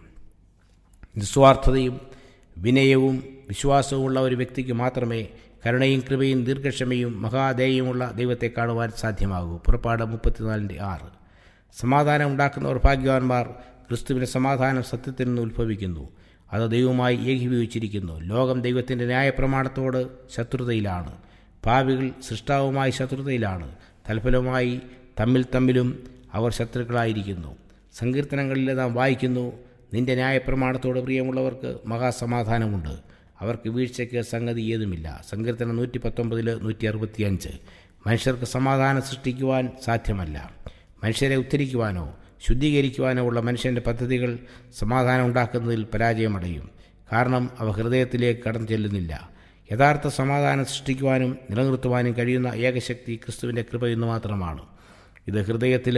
നിസ്വാർത്ഥതയും വിനയവും വിശ്വാസവുമുള്ള ഒരു വ്യക്തിക്ക് മാത്രമേ കരുണയും കൃപയും ദീർഘക്ഷമയും മഹാദേയമുള്ള ദൈവത്തെ കാണുവാൻ സാധ്യമാകൂ പുറപ്പാട് മുപ്പത്തിനാലിൻ്റെ ആറ് സമാധാനം ഉണ്ടാക്കുന്നവർ ഭാഗ്യവാന്മാർ ക്രിസ്തുവിൻ്റെ സമാധാനം സത്യത്തിൽ നിന്ന് ഉത്ഭവിക്കുന്നു അത് ദൈവമായി ഏകീഭവിച്ചിരിക്കുന്നു ലോകം ദൈവത്തിൻ്റെ ന്യായപ്രമാണത്തോട് ശത്രുതയിലാണ് പാവികൾ സൃഷ്ടാവുമായി ശത്രുതയിലാണ് തൽഫലമായി തമ്മിൽ തമ്മിലും അവർ ശത്രുക്കളായിരിക്കുന്നു സങ്കീർത്തനങ്ങളിൽ നാം വായിക്കുന്നു നിന്റെ ന്യായപ്രമാണത്തോട് പ്രിയമുള്ളവർക്ക് മഹാസമാധാനമുണ്ട് അവർക്ക് വീഴ്ചയ്ക്ക് സംഗതി ഏതുമില്ല സങ്കീർത്തനം നൂറ്റി പത്തൊമ്പതിൽ നൂറ്റി അറുപത്തിയഞ്ച് മനുഷ്യർക്ക് സമാധാനം സൃഷ്ടിക്കുവാൻ സാധ്യമല്ല മനുഷ്യരെ ഉദ്ധരിക്കുവാനോ ശുദ്ധീകരിക്കുവാനോ ഉള്ള മനുഷ്യൻ്റെ പദ്ധതികൾ സമാധാനം ഉണ്ടാക്കുന്നതിൽ പരാജയമടയും കാരണം അവ ഹൃദയത്തിലേക്ക് കടന്നു ചെല്ലുന്നില്ല യഥാർത്ഥ സമാധാനം സൃഷ്ടിക്കുവാനും നിലനിർത്തുവാനും കഴിയുന്ന ഏകശക്തി ക്രിസ്തുവിൻ്റെ കൃപയെന്ന് മാത്രമാണ് ഇത് ഹൃദയത്തിൽ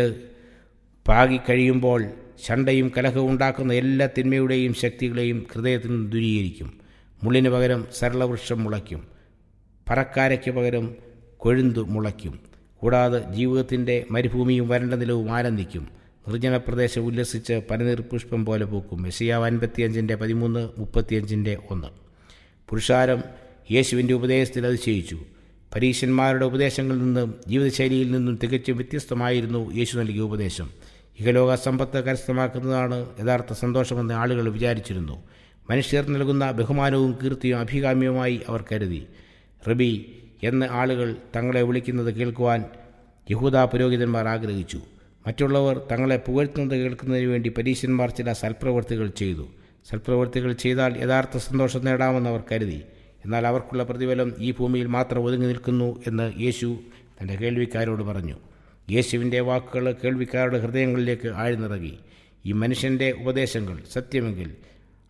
പാകിക്കഴിയുമ്പോൾ ശണ്ടയും കലഹവും ഉണ്ടാക്കുന്ന എല്ലാ തിന്മയുടെയും ശക്തികളെയും ഹൃദയത്തിൽ നിന്ന് ദൂരീകരിക്കും മുള്ളിന് പകരം സരളവൃക്ഷം മുളയ്ക്കും പറക്കാരയ്ക്ക് പകരം കൊഴുന്തു മുളയ്ക്കും കൂടാതെ ജീവിതത്തിൻ്റെ മരുഭൂമിയും വരണ്ട നിലവും ആനന്ദിക്കും നിർജ്ജന പ്രദേശം ഉല്ലസിച്ച് പനനീർ പുഷ്പം പോലെ പൂക്കും മെസ്സിയാവ് അൻപത്തിയഞ്ചിൻ്റെ പതിമൂന്ന് മുപ്പത്തിയഞ്ചിൻ്റെ ഒന്ന് പുരുഷാരം യേശുവിൻ്റെ ഉപദേശത്തിൽ അതിശയിച്ചു പരീശന്മാരുടെ ഉപദേശങ്ങളിൽ നിന്നും ജീവിതശൈലിയിൽ നിന്നും തികച്ചും വ്യത്യസ്തമായിരുന്നു യേശു നൽകിയ ഉപദേശം ഇഹലോക സമ്പത്ത് കരസ്ഥമാക്കുന്നതാണ് യഥാർത്ഥ സന്തോഷമെന്ന് ആളുകൾ വിചാരിച്ചിരുന്നു മനുഷ്യർ നൽകുന്ന ബഹുമാനവും കീർത്തിയും അഭികാമ്യവുമായി അവർ കരുതി റബി എന്ന് ആളുകൾ തങ്ങളെ വിളിക്കുന്നത് കേൾക്കുവാൻ യഹൂദ പുരോഹിതന്മാർ ആഗ്രഹിച്ചു മറ്റുള്ളവർ തങ്ങളെ പുകഴ്ത്തുന്നത് കേൾക്കുന്നതിന് വേണ്ടി പരീശന്മാർ ചില സൽപ്രവൃത്തികൾ ചെയ്തു സൽപ്രവൃത്തികൾ ചെയ്താൽ യഥാർത്ഥ സന്തോഷം നേടാമെന്ന് അവർ കരുതി എന്നാൽ അവർക്കുള്ള പ്രതിഫലം ഈ ഭൂമിയിൽ മാത്രം ഒതുങ്ങി നിൽക്കുന്നു എന്ന് യേശു തൻ്റെ കേൾവിക്കാരോട് പറഞ്ഞു യേശുവിൻ്റെ വാക്കുകൾ കേൾവിക്കാരുടെ ഹൃദയങ്ങളിലേക്ക് ആഴ്ന്നിറങ്ങി ഈ മനുഷ്യൻ്റെ ഉപദേശങ്ങൾ സത്യമെങ്കിൽ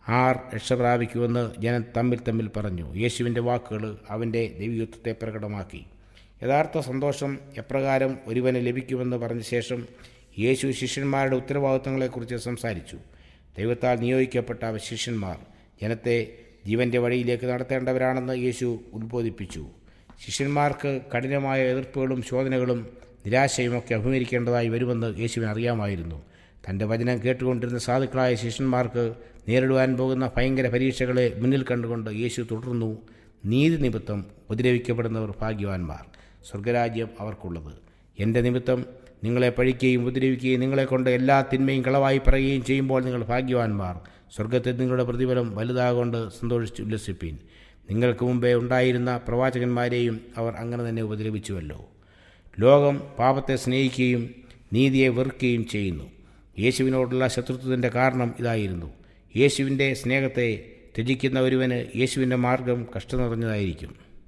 ആർ രക്ഷ പ്രാപിക്കുമെന്ന് ജനം തമ്മിൽ തമ്മിൽ പറഞ്ഞു യേശുവിൻ്റെ വാക്കുകൾ അവൻ്റെ ദൈവത്വത്തെ പ്രകടമാക്കി യഥാർത്ഥ സന്തോഷം എപ്രകാരം ഒരുവന് ലഭിക്കുമെന്ന് പറഞ്ഞ ശേഷം യേശു ശിഷ്യന്മാരുടെ ഉത്തരവാദിത്തങ്ങളെക്കുറിച്ച് സംസാരിച്ചു ദൈവത്താൽ നിയോഗിക്കപ്പെട്ട അവ ശിഷ്യന്മാർ ജനത്തെ ജീവൻ്റെ വഴിയിലേക്ക് നടത്തേണ്ടവരാണെന്ന് യേശു ഉദ്ബോധിപ്പിച്ചു ശിഷ്യന്മാർക്ക് കഠിനമായ എതിർപ്പുകളും ശോധനകളും നിരാശയുമൊക്കെ അഭിമുഖീകരിക്കേണ്ടതായി വരുമെന്ന് യേശുവിന് അറിയാമായിരുന്നു തൻ്റെ വചനം കേട്ടുകൊണ്ടിരുന്ന സാധുക്കളായ ശിഷ്യന്മാർക്ക് നേരിടുവാൻ പോകുന്ന ഭയങ്കര പരീക്ഷകളെ മുന്നിൽ കണ്ടുകൊണ്ട് യേശു തുടർന്നു നീതി നിമിത്തം ഉപദ്രവിക്കപ്പെടുന്നവർ ഭാഗ്യവാന്മാർ സ്വർഗരാജ്യം അവർക്കുള്ളത് എൻ്റെ നിമിത്തം നിങ്ങളെ പഴിക്കുകയും ഉപദ്രവിക്കുകയും നിങ്ങളെക്കൊണ്ട് എല്ലാ തിന്മയും കളവായി പറയുകയും ചെയ്യുമ്പോൾ നിങ്ങൾ ഭാഗ്യവാന്മാർ സ്വർഗത്തിൽ നിങ്ങളുടെ പ്രതിഫലം വലുതാകൊണ്ട് സന്തോഷിച്ച് ഉല്ലസിപ്പീൻ നിങ്ങൾക്ക് മുമ്പേ ഉണ്ടായിരുന്ന പ്രവാചകന്മാരെയും അവർ അങ്ങനെ തന്നെ ഉപദ്രവിച്ചുവല്ലോ ലോകം പാപത്തെ സ്നേഹിക്കുകയും നീതിയെ വെറുക്കുകയും ചെയ്യുന്നു യേശുവിനോടുള്ള ശത്രുത്വത്തിൻ്റെ കാരണം ഇതായിരുന്നു യേശുവിൻ്റെ സ്നേഹത്തെ ത്യജിക്കുന്ന ഒരുവന് യേശുവിൻ്റെ മാർഗം കഷ്ടം നിറഞ്ഞതായിരിക്കും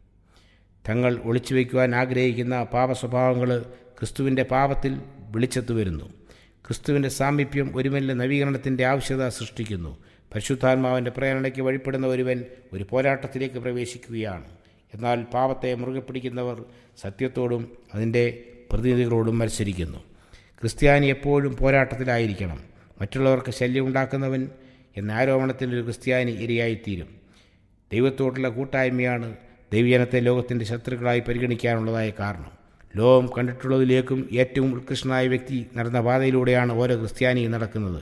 തങ്ങൾ ഒളിച്ചു വയ്ക്കുവാൻ ആഗ്രഹിക്കുന്ന പാപസ്വഭാവങ്ങൾ ക്രിസ്തുവിൻ്റെ പാപത്തിൽ വിളിച്ചെത്തു വരുന്നു ക്രിസ്തുവിൻ്റെ സാമീപ്യം ഒരുവനിലെ നവീകരണത്തിൻ്റെ ആവശ്യകത സൃഷ്ടിക്കുന്നു പരിശുദ്ധാത്മാവിൻ്റെ പ്രേരണയ്ക്ക് വഴിപ്പെടുന്ന ഒരുവൻ ഒരു പോരാട്ടത്തിലേക്ക് പ്രവേശിക്കുകയാണ് എന്നാൽ പാപത്തെ മുറുകെ പിടിക്കുന്നവർ സത്യത്തോടും അതിൻ്റെ പ്രതിനിധികളോടും മത്സരിക്കുന്നു ക്രിസ്ത്യാനി എപ്പോഴും പോരാട്ടത്തിലായിരിക്കണം മറ്റുള്ളവർക്ക് ശല്യം ഉണ്ടാക്കുന്നവൻ എന്ന ആരോപണത്തിൻ്റെ ഒരു ക്രിസ്ത്യാനി ഇരയായിത്തീരും ദൈവത്തോടുള്ള കൂട്ടായ്മയാണ് ദൈവജനത്തെ ലോകത്തിൻ്റെ ശത്രുക്കളായി പരിഗണിക്കാനുള്ളതായ കാരണം ലോകം കണ്ടിട്ടുള്ളതിലേക്കും ഏറ്റവും ഉത്കൃഷ്ടനായ വ്യക്തി നടന്ന പാതയിലൂടെയാണ് ഓരോ ക്രിസ്ത്യാനിയും നടക്കുന്നത്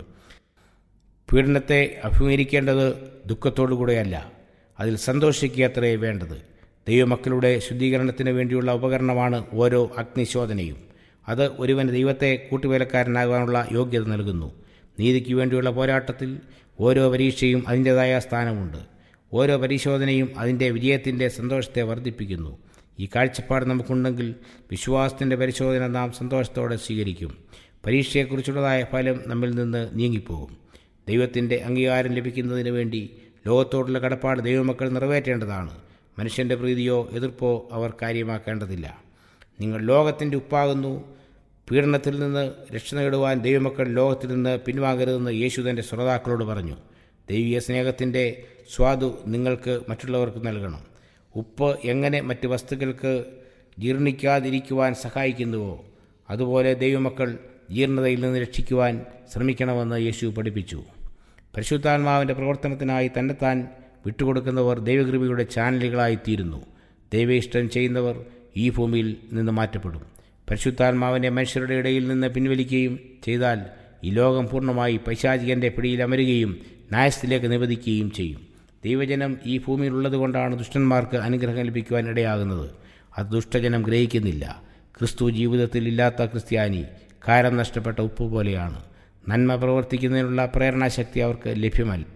പീഡനത്തെ അഭിമുഖീകരിക്കേണ്ടത് ദുഃഖത്തോടുകൂടെയല്ല അതിൽ സന്തോഷിക്കുകയത്രേ വേണ്ടത് ദൈവമക്കളുടെ ശുദ്ധീകരണത്തിന് വേണ്ടിയുള്ള ഉപകരണമാണ് ഓരോ അഗ്നിശോധനയും അത് ഒരുവന് ദൈവത്തെ കൂട്ടുവേലക്കാരനാകാനുള്ള യോഗ്യത നൽകുന്നു നീതിക്ക് വേണ്ടിയുള്ള പോരാട്ടത്തിൽ ഓരോ പരീക്ഷയും അതിൻ്റെതായ സ്ഥാനമുണ്ട് ഓരോ പരിശോധനയും അതിൻ്റെ വിജയത്തിൻ്റെ സന്തോഷത്തെ വർദ്ധിപ്പിക്കുന്നു ഈ കാഴ്ചപ്പാട് നമുക്കുണ്ടെങ്കിൽ വിശ്വാസത്തിൻ്റെ പരിശോധന നാം സന്തോഷത്തോടെ സ്വീകരിക്കും പരീക്ഷയെക്കുറിച്ചുള്ളതായ ഫലം നമ്മിൽ നിന്ന് നീങ്ങിപ്പോകും ദൈവത്തിൻ്റെ അംഗീകാരം ലഭിക്കുന്നതിന് വേണ്ടി ലോകത്തോടുള്ള കടപ്പാട് ദൈവമക്കൾ നിറവേറ്റേണ്ടതാണ് മനുഷ്യൻ്റെ പ്രീതിയോ എതിർപ്പോ അവർ കാര്യമാക്കേണ്ടതില്ല നിങ്ങൾ ലോകത്തിൻ്റെ ഉപ്പാകുന്നു പീഡനത്തിൽ നിന്ന് രക്ഷ നേടുവാൻ ദൈവമക്കൾ ലോകത്തിൽ നിന്ന് പിൻവാങ്ങരുതെന്ന് യേശു തൻ്റെ ശ്രോതാക്കളോട് പറഞ്ഞു ദൈവീയ സ്നേഹത്തിൻ്റെ സ്വാദു നിങ്ങൾക്ക് മറ്റുള്ളവർക്ക് നൽകണം ഉപ്പ് എങ്ങനെ മറ്റ് വസ്തുക്കൾക്ക് ജീർണിക്കാതിരിക്കുവാൻ സഹായിക്കുന്നുവോ അതുപോലെ ദൈവമക്കൾ ജീർണതയിൽ നിന്ന് രക്ഷിക്കുവാൻ ശ്രമിക്കണമെന്ന് യേശു പഠിപ്പിച്ചു പരിശുദ്ധാത്മാവിൻ്റെ പ്രവർത്തനത്തിനായി തന്നെത്താൻ വിട്ടുകൊടുക്കുന്നവർ ദൈവകൃപയുടെ ചാനലുകളായിത്തീരുന്നു ദൈവയിഷ്ടം ചെയ്യുന്നവർ ഈ ഭൂമിയിൽ നിന്ന് മാറ്റപ്പെടും പരിശുദ്ധാത്മാവിനെ മനുഷ്യരുടെ ഇടയിൽ നിന്ന് പിൻവലിക്കുകയും ചെയ്താൽ ഈ ലോകം പൂർണ്ണമായി പൈശാചികൻ്റെ പിടിയിൽ അമരുകയും നായസ്ഥിലേക്ക് നിവദിക്കുകയും ചെയ്യും ദൈവജനം ഈ ഭൂമിയിലുള്ളത് കൊണ്ടാണ് ദുഷ്ടന്മാർക്ക് അനുഗ്രഹം ലഭിക്കുവാൻ ഇടയാകുന്നത് അത് ദുഷ്ടജനം ഗ്രഹിക്കുന്നില്ല ക്രിസ്തു ജീവിതത്തിൽ ഇല്ലാത്ത ക്രിസ്ത്യാനി കാരം നഷ്ടപ്പെട്ട ഉപ്പ് പോലെയാണ് നന്മ പ്രവർത്തിക്കുന്നതിനുള്ള പ്രേരണാശക്തി അവർക്ക് ലഭ്യമല്ല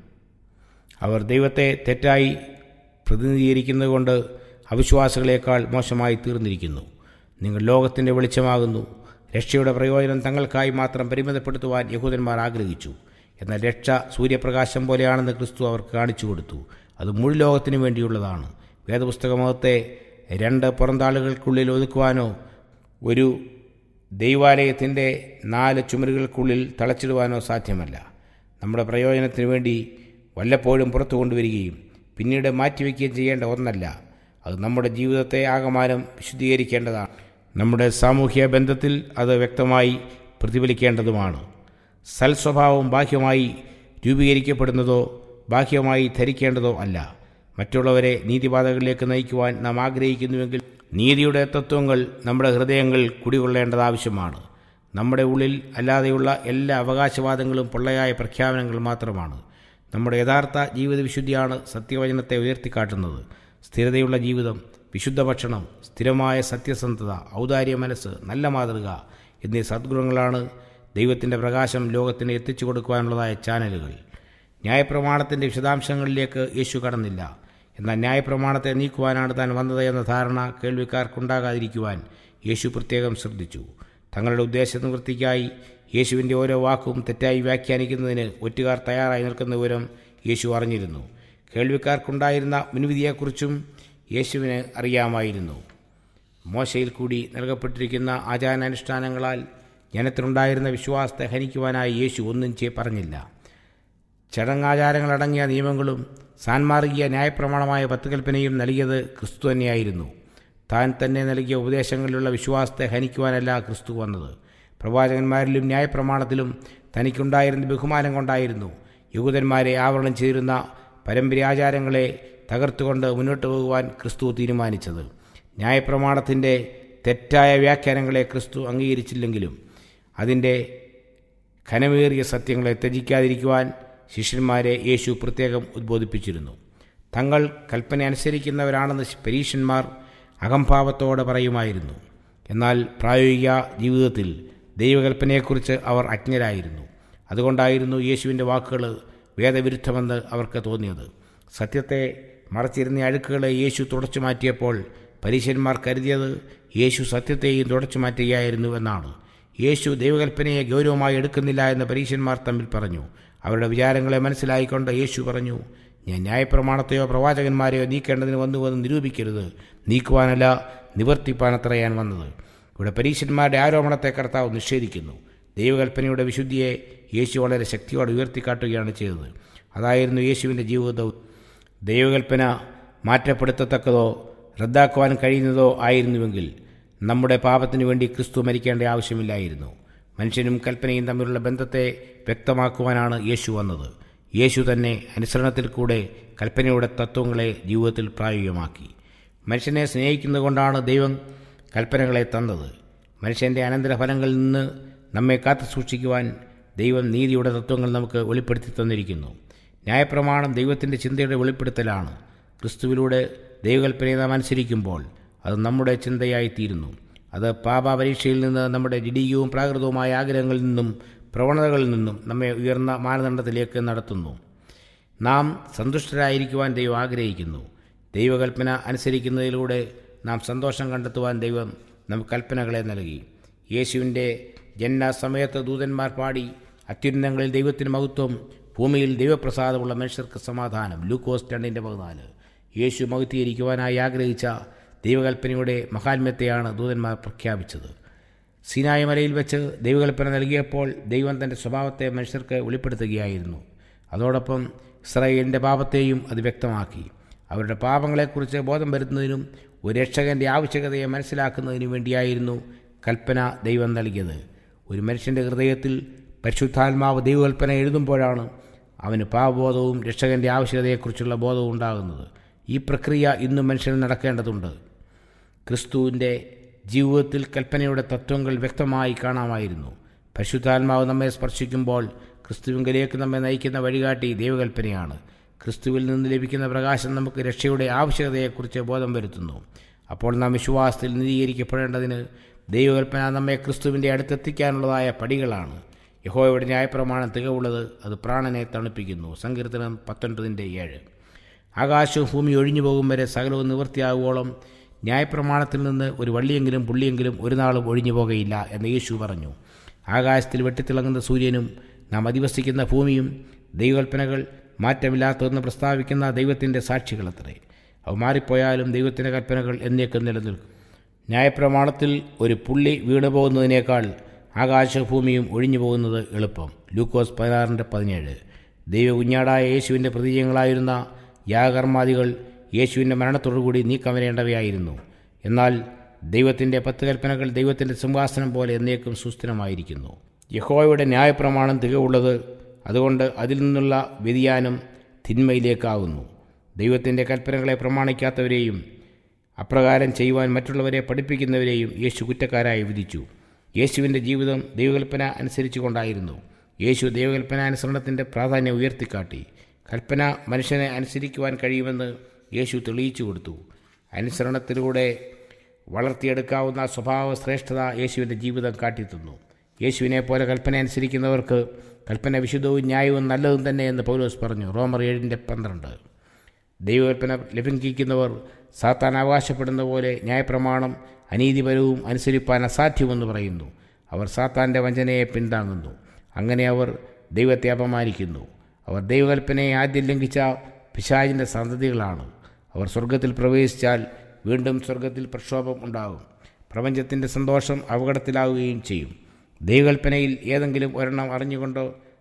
അവർ ദൈവത്തെ തെറ്റായി പ്രതിനിധീകരിക്കുന്നതുകൊണ്ട് അവിശ്വാസികളേക്കാൾ മോശമായി തീർന്നിരിക്കുന്നു നിങ്ങൾ ലോകത്തിൻ്റെ വെളിച്ചമാകുന്നു രക്ഷയുടെ പ്രയോജനം തങ്ങൾക്കായി മാത്രം പരിമിതപ്പെടുത്തുവാൻ യഹൂദന്മാർ ആഗ്രഹിച്ചു എന്നാൽ രക്ഷ സൂര്യപ്രകാശം പോലെയാണെന്ന് ക്രിസ്തു അവർക്ക് കാണിച്ചു കൊടുത്തു അത് മുഴു ലോകത്തിനു വേണ്ടിയുള്ളതാണ് വേദപുസ്തകമതത്തെ രണ്ട് പുറന്താളുകൾക്കുള്ളിൽ ഒതുക്കുവാനോ ഒരു ദൈവാലയത്തിൻ്റെ നാല് ചുമരുകൾക്കുള്ളിൽ തളച്ചിടുവാനോ സാധ്യമല്ല നമ്മുടെ പ്രയോജനത്തിനു വേണ്ടി വല്ലപ്പോഴും പുറത്തു കൊണ്ടുവരികയും പിന്നീട് മാറ്റിവെക്കുകയും ചെയ്യേണ്ട ഒന്നല്ല അത് നമ്മുടെ ജീവിതത്തെ ആകമാനം വിശുദ്ധീകരിക്കേണ്ടതാണ് നമ്മുടെ സാമൂഹ്യ ബന്ധത്തിൽ അത് വ്യക്തമായി പ്രതിഫലിക്കേണ്ടതുമാണ് സൽസ്വഭാവം ബാഹ്യമായി രൂപീകരിക്കപ്പെടുന്നതോ ബാഹ്യമായി ധരിക്കേണ്ടതോ അല്ല മറ്റുള്ളവരെ നീതിപാതകളിലേക്ക് നയിക്കുവാൻ നാം ആഗ്രഹിക്കുന്നുവെങ്കിൽ നീതിയുടെ തത്വങ്ങൾ നമ്മുടെ ഹൃദയങ്ങൾ കുടികൊള്ളേണ്ടത് ആവശ്യമാണ് നമ്മുടെ ഉള്ളിൽ അല്ലാതെയുള്ള എല്ലാ അവകാശവാദങ്ങളും പൊള്ളയായ പ്രഖ്യാപനങ്ങൾ മാത്രമാണ് നമ്മുടെ യഥാർത്ഥ ജീവിത വിശുദ്ധിയാണ് സത്യവചനത്തെ ഉയർത്തിക്കാട്ടുന്നത് സ്ഥിരതയുള്ള ജീവിതം വിശുദ്ധ ഭക്ഷണം സ്ഥിരമായ സത്യസന്ധത ഔദാര്യ മനസ്സ് നല്ല മാതൃക എന്നീ സദ്ഗുണങ്ങളാണ് ദൈവത്തിൻ്റെ പ്രകാശം ലോകത്തിന് എത്തിച്ചു കൊടുക്കുവാനുള്ളതായ ചാനലുകൾ ന്യായപ്രമാണത്തിൻ്റെ വിശദാംശങ്ങളിലേക്ക് യേശു കടന്നില്ല എന്നാൽ ന്യായപ്രമാണത്തെ നീക്കുവാനാണ് താൻ വന്നത് എന്ന ധാരണ കേൾവിക്കാർക്കുണ്ടാകാതിരിക്കുവാൻ യേശു പ്രത്യേകം ശ്രദ്ധിച്ചു തങ്ങളുടെ ഉദ്ദേശ നിവൃത്തിക്കായി യേശുവിൻ്റെ ഓരോ വാക്കും തെറ്റായി വ്യാഖ്യാനിക്കുന്നതിന് ഒറ്റുകാർ തയ്യാറായി നിൽക്കുന്ന വിവരം യേശു അറിഞ്ഞിരുന്നു കേൾവിക്കാർക്കുണ്ടായിരുന്ന മുൻവിധിയെക്കുറിച്ചും യേശുവിന് അറിയാമായിരുന്നു മോശയിൽ കൂടി നൽകപ്പെട്ടിരിക്കുന്ന ആചാരാനുഷ്ഠാനങ്ങളാൽ ജനത്തിനുണ്ടായിരുന്ന വിശ്വാസത്തെ ഹനിക്കുവാനായി യേശു ഒന്നും ചെ പറഞ്ഞില്ല ചടങ്ങാചാരങ്ങളടങ്ങിയ നിയമങ്ങളും സാൻമാർഗിക ന്യായപ്രമാണമായ പത്ത് കൽപ്പനയും നൽകിയത് ക്രിസ്തു തന്നെയായിരുന്നു താൻ തന്നെ നൽകിയ ഉപദേശങ്ങളിലുള്ള വിശ്വാസത്തെ ഹനിക്കുവാനല്ല ക്രിസ്തു വന്നത് പ്രവാചകന്മാരിലും ന്യായപ്രമാണത്തിലും തനിക്കുണ്ടായിരുന്ന ബഹുമാനം കൊണ്ടായിരുന്നു യഹൂദന്മാരെ ആവരണം ചെയ്തിരുന്ന പരമ്പരാചാരങ്ങളെ തകർത്തുകൊണ്ട് മുന്നോട്ട് പോകുവാൻ ക്രിസ്തു തീരുമാനിച്ചത് ന്യായപ്രമാണത്തിൻ്റെ തെറ്റായ വ്യാഖ്യാനങ്ങളെ ക്രിസ്തു അംഗീകരിച്ചില്ലെങ്കിലും അതിൻ്റെ ഘനമേറിയ സത്യങ്ങളെ ത്യജിക്കാതിരിക്കുവാൻ ശിഷ്യന്മാരെ യേശു പ്രത്യേകം ഉദ്ബോധിപ്പിച്ചിരുന്നു തങ്ങൾ കൽപ്പന അനുസരിക്കുന്നവരാണെന്ന് പരീക്ഷന്മാർ അഹംഭാവത്തോടെ പറയുമായിരുന്നു എന്നാൽ പ്രായോഗിക ജീവിതത്തിൽ ദൈവകൽപ്പനയെക്കുറിച്ച് അവർ അജ്ഞരായിരുന്നു അതുകൊണ്ടായിരുന്നു യേശുവിൻ്റെ വാക്കുകൾ വേദവിരുദ്ധമെന്ന് അവർക്ക് തോന്നിയത് സത്യത്തെ മറച്ചിരുന്ന അഴുക്കുകളെ യേശു തുടച്ചു മാറ്റിയപ്പോൾ പരീശന്മാർ കരുതിയത് യേശു സത്യത്തെയും തുടച്ചു മാറ്റുകയായിരുന്നു എന്നാണ് യേശു ദൈവകൽപ്പനയെ ഗൗരവമായി എടുക്കുന്നില്ല എന്ന് പരീശന്മാർ തമ്മിൽ പറഞ്ഞു അവരുടെ വിചാരങ്ങളെ മനസ്സിലായിക്കൊണ്ട് യേശു പറഞ്ഞു ഞാൻ ന്യായപ്രമാണത്തെയോ പ്രവാചകന്മാരെയോ നീക്കേണ്ടതിന് വന്നുവെന്ന് നിരൂപിക്കരുത് നീക്കുവാനല്ല നിവർത്തിപ്പാനത്ര ഞാൻ വന്നത് ഇവിടെ പരീശന്മാരുടെ ആരോപണത്തെ കർത്താവ് നിഷേധിക്കുന്നു ദൈവകൽപ്പനയുടെ വിശുദ്ധിയെ യേശു വളരെ ശക്തിയോടെ ഉയർത്തിക്കാട്ടുകയാണ് ചെയ്തത് അതായിരുന്നു യേശുവിൻ്റെ ജീവിതവും ദൈവകൽപ്പന മാറ്റപ്പെടുത്തത്തക്കതോ റദ്ദാക്കുവാൻ കഴിയുന്നതോ ആയിരുന്നുവെങ്കിൽ നമ്മുടെ പാപത്തിനു വേണ്ടി ക്രിസ്തു മരിക്കേണ്ട ആവശ്യമില്ലായിരുന്നു മനുഷ്യനും കൽപ്പനയും തമ്മിലുള്ള ബന്ധത്തെ വ്യക്തമാക്കുവാനാണ് യേശു വന്നത് യേശു തന്നെ അനുസരണത്തിൽ കൂടെ കൽപ്പനയുടെ തത്വങ്ങളെ ജീവിതത്തിൽ പ്രായോഗികമാക്കി മനുഷ്യനെ സ്നേഹിക്കുന്നതുകൊണ്ടാണ് ദൈവം കൽപ്പനകളെ തന്നത് മനുഷ്യൻ്റെ അനന്തരഫലങ്ങളിൽ നിന്ന് നമ്മെ കാത്തു സൂക്ഷിക്കുവാൻ ദൈവം നീതിയുടെ തത്വങ്ങൾ നമുക്ക് വെളിപ്പെടുത്തി തന്നിരിക്കുന്നു ന്യായപ്രമാണം ദൈവത്തിൻ്റെ ചിന്തയുടെ വെളിപ്പെടുത്തലാണ് ക്രിസ്തുവിലൂടെ ദൈവകൽപ്പനയെ നാം അനുസരിക്കുമ്പോൾ അത് നമ്മുടെ ചിന്തയായി തീരുന്നു അത് പാപപരീക്ഷയിൽ നിന്ന് നമ്മുടെ ജഡീയവും പ്രാകൃതവുമായ ആഗ്രഹങ്ങളിൽ നിന്നും പ്രവണതകളിൽ നിന്നും നമ്മെ ഉയർന്ന മാനദണ്ഡത്തിലേക്ക് നടത്തുന്നു നാം സന്തുഷ്ടരായിരിക്കുവാൻ ദൈവം ആഗ്രഹിക്കുന്നു ദൈവകൽപ്പന അനുസരിക്കുന്നതിലൂടെ നാം സന്തോഷം കണ്ടെത്തുവാൻ ദൈവം നമുക്ക് കൽപ്പനകളെ നൽകി യേശുവിൻ്റെ ജന്മ സമയത്ത് ദൂതന്മാർ പാടി അത്യുന്നതങ്ങളിൽ ദൈവത്തിന് മഹത്വം ഭൂമിയിൽ ദൈവപ്രസാദമുള്ള മനുഷ്യർക്ക് സമാധാനം ലൂക്കോസ് രണ്ടിൻ്റെ പതിനാല് യേശു മഹത്തീകരിക്കുവാനായി ആഗ്രഹിച്ച ദൈവകൽപ്പനയുടെ മഹാത്മ്യത്തെയാണ് ദൂതന്മാർ പ്രഖ്യാപിച്ചത് സീനായ മലയിൽ വെച്ച് ദൈവകൽപ്പന നൽകിയപ്പോൾ ദൈവം തൻ്റെ സ്വഭാവത്തെ മനുഷ്യർക്ക് വെളിപ്പെടുത്തുകയായിരുന്നു അതോടൊപ്പം ഇസ്രായേലിൻ്റെ പാപത്തെയും അത് വ്യക്തമാക്കി അവരുടെ പാപങ്ങളെക്കുറിച്ച് ബോധം വരുത്തുന്നതിനും ഒരു രക്ഷകൻ്റെ ആവശ്യകതയെ മനസ്സിലാക്കുന്നതിനും വേണ്ടിയായിരുന്നു കൽപ്പന ദൈവം നൽകിയത് ഒരു മനുഷ്യൻ്റെ ഹൃദയത്തിൽ പരിശുദ്ധാത്മാവ് ദൈവകൽപ്പന എഴുതുമ്പോഴാണ് അവന് പാപബോധവും രക്ഷകൻ്റെ ആവശ്യകതയെക്കുറിച്ചുള്ള ബോധവും ഉണ്ടാകുന്നത് ഈ പ്രക്രിയ ഇന്നും മനുഷ്യന് നടക്കേണ്ടതുണ്ട് ക്രിസ്തുവിൻ്റെ ജീവിതത്തിൽ കൽപ്പനയുടെ തത്വങ്ങൾ വ്യക്തമായി കാണാമായിരുന്നു പരിശുദ്ധാത്മാവ് നമ്മെ സ്പർശിക്കുമ്പോൾ ക്രിസ്തുവിങ്കലേക്ക് നമ്മെ നയിക്കുന്ന വഴികാട്ടി ദൈവകൽപ്പനയാണ് ക്രിസ്തുവിൽ നിന്ന് ലഭിക്കുന്ന പ്രകാശം നമുക്ക് രക്ഷയുടെ ആവശ്യകതയെക്കുറിച്ച് ബോധം വരുത്തുന്നു അപ്പോൾ നാം വിശ്വാസത്തിൽ നീതീകരിക്കപ്പെടേണ്ടതിന് ദൈവകൽപ്പന നമ്മെ ക്രിസ്തുവിൻ്റെ അടുത്തെത്തിക്കാനുള്ളതായ പടികളാണ് യഹോയുടെ ന്യായപ്രമാണം തികവുള്ളത് അത് പ്രാണനെ തണുപ്പിക്കുന്നു സങ്കീർത്തനം പത്തൊൻപതിൻ്റെ ഏഴ് ആകാശവും ഭൂമി ഒഴിഞ്ഞു പോകും വരെ സകലവും നിവൃത്തിയാകുവോളം ന്യായപ്രമാണത്തിൽ നിന്ന് ഒരു വള്ളിയെങ്കിലും പുള്ളിയെങ്കിലും ഒരു നാളും ഒഴിഞ്ഞു പോകയില്ല എന്ന് യേശു പറഞ്ഞു ആകാശത്തിൽ വെട്ടിത്തിളങ്ങുന്ന സൂര്യനും നാം അധിവസിക്കുന്ന ഭൂമിയും ദൈവകൽപ്പനകൾ മാറ്റമില്ലാത്തതെന്ന് പ്രസ്താവിക്കുന്ന ദൈവത്തിൻ്റെ സാക്ഷികളത്രേ അവ മാറിപ്പോയാലും ദൈവത്തിൻ്റെ കൽപ്പനകൾ എന്നേക്കും നിലനിൽക്കും ന്യായപ്രമാണത്തിൽ ഒരു പുള്ളി വീണു പോകുന്നതിനേക്കാൾ ആകാശഭൂമിയും ഒഴിഞ്ഞു പോകുന്നത് എളുപ്പം ലൂക്കോസ് പതിനാറിൻ്റെ പതിനേഴ് ദൈവ കുഞ്ഞാടായ യേശുവിൻ്റെ പ്രതീകങ്ങളായിരുന്ന യാഗകർമാദികൾ യേശുവിൻ്റെ മരണത്തോടുകൂടി നീക്കം വരേണ്ടവയായിരുന്നു എന്നാൽ ദൈവത്തിൻ്റെ പത്ത് കൽപ്പനകൾ ദൈവത്തിൻ്റെ സിംഹാസനം പോലെ എന്നേക്കും സുസ്ഥിരമായിരിക്കുന്നു യഹോയുടെ ന്യായപ്രമാണം തികവുള്ളത് അതുകൊണ്ട് അതിൽ നിന്നുള്ള വ്യതിയാനം തിന്മയിലേക്കാകുന്നു ദൈവത്തിൻ്റെ കൽപ്പനകളെ പ്രമാണിക്കാത്തവരെയും അപ്രകാരം ചെയ്യുവാൻ മറ്റുള്ളവരെ പഠിപ്പിക്കുന്നവരെയും യേശു കുറ്റക്കാരായി വിധിച്ചു യേശുവിൻ്റെ ജീവിതം ദൈവകൽപ്പന അനുസരിച്ചു കൊണ്ടായിരുന്നു യേശു ദൈവകൽപ്പന അനുസരണത്തിൻ്റെ പ്രാധാന്യം ഉയർത്തിക്കാട്ടി കൽപ്പന മനുഷ്യനെ അനുസരിക്കുവാൻ കഴിയുമെന്ന് യേശു തെളിയിച്ചു കൊടുത്തു അനുസരണത്തിലൂടെ വളർത്തിയെടുക്കാവുന്ന സ്വഭാവ ശ്രേഷ്ഠത യേശുവിൻ്റെ ജീവിതം കാട്ടിത്തന്നു യേശുവിനെ പോലെ കൽപ്പന അനുസരിക്കുന്നവർക്ക് കൽപ്പന വിശുദ്ധവും ന്യായവും നല്ലതും തന്നെ എന്ന് പൗലോസ് പറഞ്ഞു റോമർ ഏഴിൻ്റെ പന്ത്രണ്ട് ദൈവകൽപ്പന ലംഘിക്കുന്നവർ സാത്താൻ അവകാശപ്പെടുന്ന പോലെ ന്യായപ്രമാണം അനീതിപരവും അനുസരിപ്പാൻ അസാധ്യമെന്ന് പറയുന്നു അവർ സാത്താൻ്റെ വഞ്ചനയെ പിന്താങ്ങുന്നു അങ്ങനെ അവർ ദൈവത്തെ അപമാനിക്കുന്നു അവർ ദൈവകൽപ്പനയെ ആദ്യം ലംഘിച്ച പിശാചിൻ്റെ സന്തതികളാണ് അവർ സ്വർഗത്തിൽ പ്രവേശിച്ചാൽ വീണ്ടും സ്വർഗത്തിൽ പ്രക്ഷോഭം ഉണ്ടാകും പ്രപഞ്ചത്തിൻ്റെ സന്തോഷം അപകടത്തിലാവുകയും ചെയ്യും ദൈവകൽപ്പനയിൽ ഏതെങ്കിലും ഒരെണ്ണം അറിഞ്ഞുകൊണ്ടോ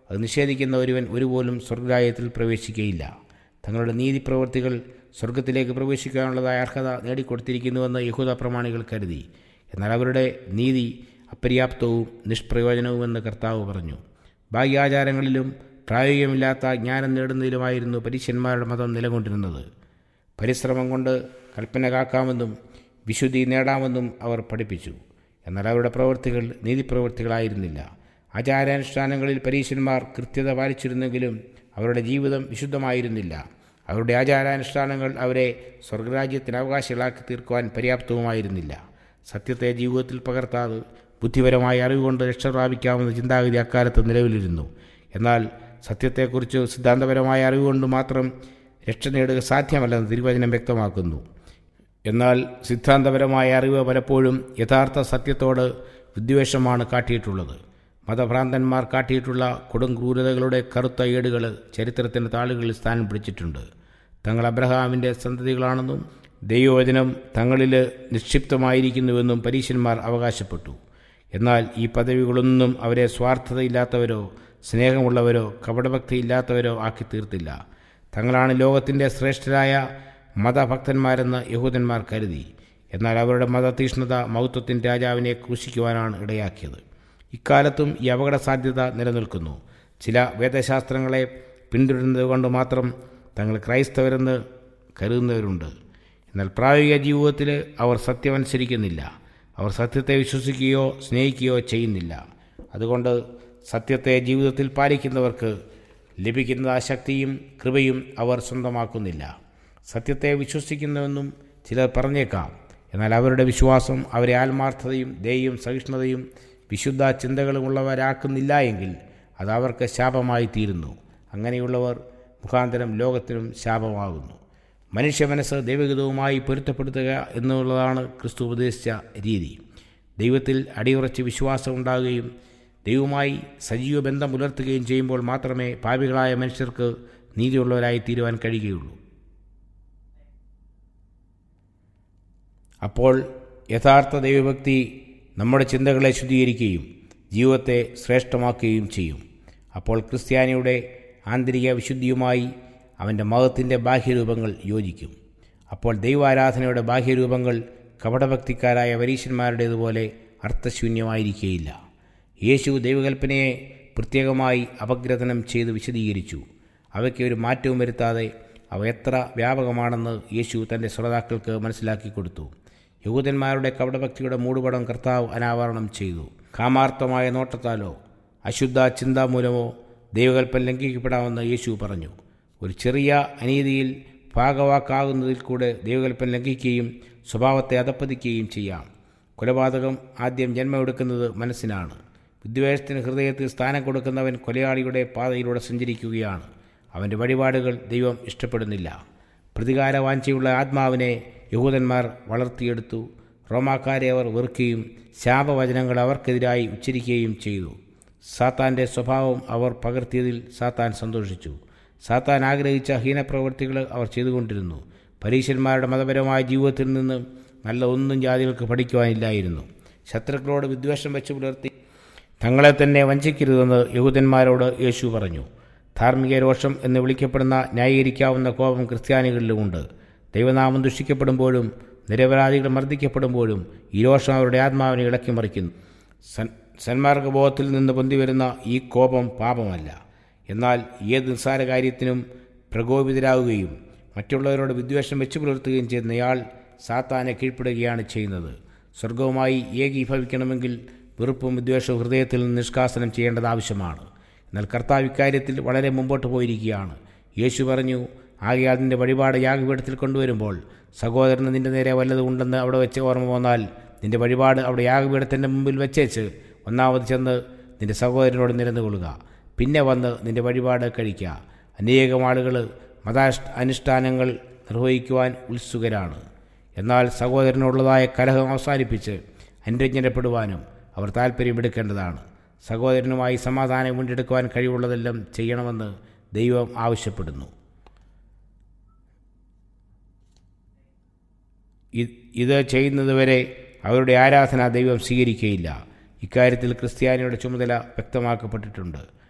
അത് നിഷേധിക്കുന്ന ഒരുവൻ ഒരുപോലും സ്വർഗരാജ്യത്തിൽ പ്രവേശിക്കുകയില്ല തങ്ങളുടെ നീതി പ്രവൃത്തികൾ സ്വർഗത്തിലേക്ക് പ്രവേശിക്കാനുള്ളതായ അർഹത നേടിക്കൊടുത്തിരിക്കുന്നുവെന്ന് യഹൂദ പ്രമാണികൾ കരുതി എന്നാൽ അവരുടെ നീതി അപര്യാപ്തവും നിഷ്പ്രയോജനവുമെന്ന് കർത്താവ് പറഞ്ഞു ബാഹ്യാചാരങ്ങളിലും പ്രായോഗികമില്ലാത്ത ജ്ഞാനം നേടുന്നതിലുമായിരുന്നു പരീശന്മാരുടെ മതം നിലകൊണ്ടിരുന്നത് പരിശ്രമം കൊണ്ട് കൽപ്പന കാക്കാമെന്നും വിശുദ്ധി നേടാമെന്നും അവർ പഠിപ്പിച്ചു എന്നാൽ അവരുടെ പ്രവൃത്തികൾ നീതിപ്രവൃത്തികളായിരുന്നില്ല ആചാരാനുഷ്ഠാനങ്ങളിൽ പരീശന്മാർ കൃത്യത പാലിച്ചിരുന്നെങ്കിലും അവരുടെ ജീവിതം വിശുദ്ധമായിരുന്നില്ല അവരുടെ ആചാരാനുഷ്ഠാനങ്ങൾ അവരെ സ്വർഗരാജ്യത്തിന് അവകാശികളാക്കി തീർക്കുവാൻ പര്യാപ്തവുമായിരുന്നില്ല സത്യത്തെ ജീവിതത്തിൽ പകർത്താതെ ബുദ്ധിപരമായ അറിവുകൊണ്ട് രക്ഷ പ്രാപിക്കാമെന്ന ചിന്താഗതി അക്കാലത്ത് നിലവിലിരുന്നു എന്നാൽ സത്യത്തെക്കുറിച്ച് സിദ്ധാന്തപരമായ അറിവുകൊണ്ട് മാത്രം രക്ഷ നേടുക സാധ്യമല്ലെന്ന് തിരുവചനം വ്യക്തമാക്കുന്നു എന്നാൽ സിദ്ധാന്തപരമായ അറിവ് പലപ്പോഴും യഥാർത്ഥ സത്യത്തോട് വിദ്വേഷമാണ് കാട്ടിയിട്ടുള്ളത് മതഭ്രാന്തന്മാർ കാട്ടിയിട്ടുള്ള കൊടും ക്രൂരതകളുടെ കറുത്ത ഏടുകൾ ചരിത്രത്തിൻ്റെ താളുകളിൽ സ്ഥാനം പിടിച്ചിട്ടുണ്ട് തങ്ങൾ അബ്രഹാമിൻ്റെ സന്തതികളാണെന്നും ദൈവവചനം തങ്ങളിൽ നിക്ഷിപ്തമായിരിക്കുന്നുവെന്നും പരീശന്മാർ അവകാശപ്പെട്ടു എന്നാൽ ഈ പദവികളൊന്നും അവരെ സ്വാർത്ഥതയില്ലാത്തവരോ സ്നേഹമുള്ളവരോ കപടഭക്തിയില്ലാത്തവരോ ആക്കി തീർത്തില്ല തങ്ങളാണ് ലോകത്തിൻ്റെ ശ്രേഷ്ഠരായ മതഭക്തന്മാരെന്ന് യഹൂദന്മാർ കരുതി എന്നാൽ അവരുടെ മതതീഷ്ണത മൗത്വത്തിൻ്റെ രാജാവിനെ ക്രൂശിക്കുവാനാണ് ഇടയാക്കിയത് ഇക്കാലത്തും ഈ അപകട സാധ്യത നിലനിൽക്കുന്നു ചില വേദശാസ്ത്രങ്ങളെ പിന്തുടരുന്നത് കൊണ്ട് മാത്രം തങ്ങൾ ക്രൈസ്തവരെന്ന് കരുതുന്നവരുണ്ട് എന്നാൽ പ്രായോഗിക ജീവിതത്തിൽ അവർ സത്യമനുസരിക്കുന്നില്ല അവർ സത്യത്തെ വിശ്വസിക്കുകയോ സ്നേഹിക്കുകയോ ചെയ്യുന്നില്ല അതുകൊണ്ട് സത്യത്തെ ജീവിതത്തിൽ പാലിക്കുന്നവർക്ക് ലഭിക്കുന്ന ആ ശക്തിയും കൃപയും അവർ സ്വന്തമാക്കുന്നില്ല സത്യത്തെ വിശ്വസിക്കുന്നുവെന്നും ചിലർ പറഞ്ഞേക്കാം എന്നാൽ അവരുടെ വിശ്വാസം അവരെ ആത്മാർത്ഥതയും ദയയും സഹിഷ്ണുതയും വിശുദ്ധ ചിന്തകളുമുള്ളവരാക്കുന്നില്ല എങ്കിൽ അത് അവർക്ക് ശാപമായി തീരുന്നു അങ്ങനെയുള്ളവർ മുഖാന്തരം ലോകത്തിനും ശാപമാകുന്നു മനുഷ്യ മനസ്സ് ദൈവഗതവുമായി പൊരുത്തപ്പെടുത്തുക എന്നുള്ളതാണ് ക്രിസ്തു ഉപദേശിച്ച രീതി ദൈവത്തിൽ അടിയുറച്ച് വിശ്വാസം ഉണ്ടാകുകയും ദൈവവുമായി സജീവ ബന്ധം പുലർത്തുകയും ചെയ്യുമ്പോൾ മാത്രമേ പാപികളായ മനുഷ്യർക്ക് നീതിയുള്ളവരായി തീരുവാൻ കഴിയുകയുള്ളൂ അപ്പോൾ യഥാർത്ഥ ദൈവഭക്തി നമ്മുടെ ചിന്തകളെ ശുദ്ധീകരിക്കുകയും ജീവിതത്തെ ശ്രേഷ്ഠമാക്കുകയും ചെയ്യും അപ്പോൾ ക്രിസ്ത്യാനിയുടെ ആന്തരിക വിശുദ്ധിയുമായി അവൻ്റെ മതത്തിൻ്റെ ബാഹ്യരൂപങ്ങൾ യോജിക്കും അപ്പോൾ ദൈവാരാധനയുടെ ബാഹ്യരൂപങ്ങൾ കപടഭക്തിക്കാരായ പരീശന്മാരുടേതുപോലെ അർത്ഥശൂന്യമായിരിക്കുകയില്ല യേശു ദൈവകൽപ്പനയെ പ്രത്യേകമായി അപഗ്രഥനം ചെയ്ത് വിശദീകരിച്ചു അവയ്ക്ക് ഒരു മാറ്റവും വരുത്താതെ അവ എത്ര വ്യാപകമാണെന്ന് യേശു തൻ്റെ ശ്രോതാക്കൾക്ക് മനസ്സിലാക്കി കൊടുത്തു യഹൂദന്മാരുടെ കപടഭക്തിയുടെ മൂടുപടം കർത്താവ് അനാവരണം ചെയ്തു കാമാർത്ഥമായ നോട്ടത്താലോ അശുദ്ധ ചിന്ത മൂലമോ ദൈവകൽപ്പന ലംഘിക്കപ്പെടാമെന്ന് യേശു പറഞ്ഞു ഒരു ചെറിയ അനീതിയിൽ ഭാഗവാക്കാകുന്നതിൽ കൂടെ ദൈവകൽപ്പന ലംഘിക്കുകയും സ്വഭാവത്തെ അധപ്പതിക്കുകയും ചെയ്യാം കൊലപാതകം ആദ്യം ജന്മമെടുക്കുന്നത് മനസ്സിനാണ് വിദ്വേഷത്തിന് ഹൃദയത്തിൽ സ്ഥാനം കൊടുക്കുന്നവൻ കൊലയാളിയുടെ പാതയിലൂടെ സഞ്ചരിക്കുകയാണ് അവൻ്റെ വഴിപാടുകൾ ദൈവം ഇഷ്ടപ്പെടുന്നില്ല പ്രതികാരവാഞ്ചയുള്ള ആത്മാവിനെ യഹൂദന്മാർ വളർത്തിയെടുത്തു റോമാക്കാരെ അവർ വെറുക്കുകയും ശാപവചനങ്ങൾ അവർക്കെതിരായി ഉച്ചരിക്കുകയും ചെയ്തു സാത്താൻ്റെ സ്വഭാവം അവർ പകർത്തിയതിൽ സാത്താൻ സന്തോഷിച്ചു സാത്താൻ ആഗ്രഹിച്ച ഹീനപ്രവൃത്തികൾ അവർ ചെയ്തുകൊണ്ടിരുന്നു പരീശന്മാരുടെ മതപരമായ ജീവിതത്തിൽ നിന്ന് നല്ല ഒന്നും ജാതികൾക്ക് പഠിക്കുവാനില്ലായിരുന്നു ശത്രുക്കളോട് വിദ്വേഷം വെച്ച് പുലർത്തി തങ്ങളെ തന്നെ വഞ്ചിക്കരുതെന്ന് യഹൂദന്മാരോട് യേശു പറഞ്ഞു ധാർമ്മിക രോഷം എന്ന് വിളിക്കപ്പെടുന്ന ന്യായീകരിക്കാവുന്ന കോപം ക്രിസ്ത്യാനികളിലുമുണ്ട് ദൈവനാമം ദുഷിക്കപ്പെടുമ്പോഴും നിരപരാധികൾ മർദ്ദിക്കപ്പെടുമ്പോഴും ഈ രോഷം അവരുടെ ആത്മാവിനെ ഇളക്കി മറിക്കുന്നു സൻ സന്മാർഗബോധത്തിൽ നിന്ന് പൊന്തിവരുന്ന ഈ കോപം പാപമല്ല എന്നാൽ ഏത് നിസ്സാര കാര്യത്തിനും പ്രകോപിതരാകുകയും മറ്റുള്ളവരോട് വിദ്വേഷം വെച്ചു പുലർത്തുകയും ചെയ്യുന്നയാൾ സാത്താനെ കീഴ്പ്പെടുകയാണ് ചെയ്യുന്നത് സ്വർഗവുമായി ഏകീഭവിക്കണമെങ്കിൽ വെറുപ്പും വിദ്വേഷവും ഹൃദയത്തിൽ നിന്ന് നിഷ്കാസനം ചെയ്യേണ്ടത് ആവശ്യമാണ് എന്നാൽ കർത്താവ് ഇക്കാര്യത്തിൽ വളരെ മുമ്പോട്ട് പോയിരിക്കുകയാണ് യേശു പറഞ്ഞു ആകെ അതിൻ്റെ വഴിപാട് യാഗപീഠത്തിൽ കൊണ്ടുവരുമ്പോൾ സഹോദരന് നിന്റെ നേരെ വല്ലതും ഉണ്ടെന്ന് അവിടെ വെച്ച് ഓർമ്മ വന്നാൽ നിന്റെ വഴിപാട് അവിടെ യാഗപീഠത്തിൻ്റെ മുമ്പിൽ വെച്ചേച്ച് ഒന്നാമത് ചെന്ന് നിന്റെ സഹോദരനോട് നിരന്നുകൊള്ളുക പിന്നെ വന്ന് നിന്റെ വഴിപാട് കഴിക്കുക അനേകം ആളുകൾ മതാഷ് അനുഷ്ഠാനങ്ങൾ നിർവഹിക്കുവാൻ ഉത്സുകരാണ് എന്നാൽ സഹോദരനുള്ളതായ കലഹം അവസാനിപ്പിച്ച് അനുരഞ്ജനപ്പെടുവാനും അവർ താല്പര്യമെടുക്കേണ്ടതാണ് സഹോദരനുമായി സമാധാനം വീണ്ടെടുക്കുവാൻ കഴിവുള്ളതെല്ലാം ചെയ്യണമെന്ന് ദൈവം ആവശ്യപ്പെടുന്നു ഇത് ചെയ്യുന്നതുവരെ അവരുടെ ആരാധന ദൈവം സ്വീകരിക്കുകയില്ല ഇക്കാര്യത്തിൽ ക്രിസ്ത്യാനിയുടെ ചുമതല വ്യക്തമാക്കപ്പെട്ടിട്ടുണ്ട്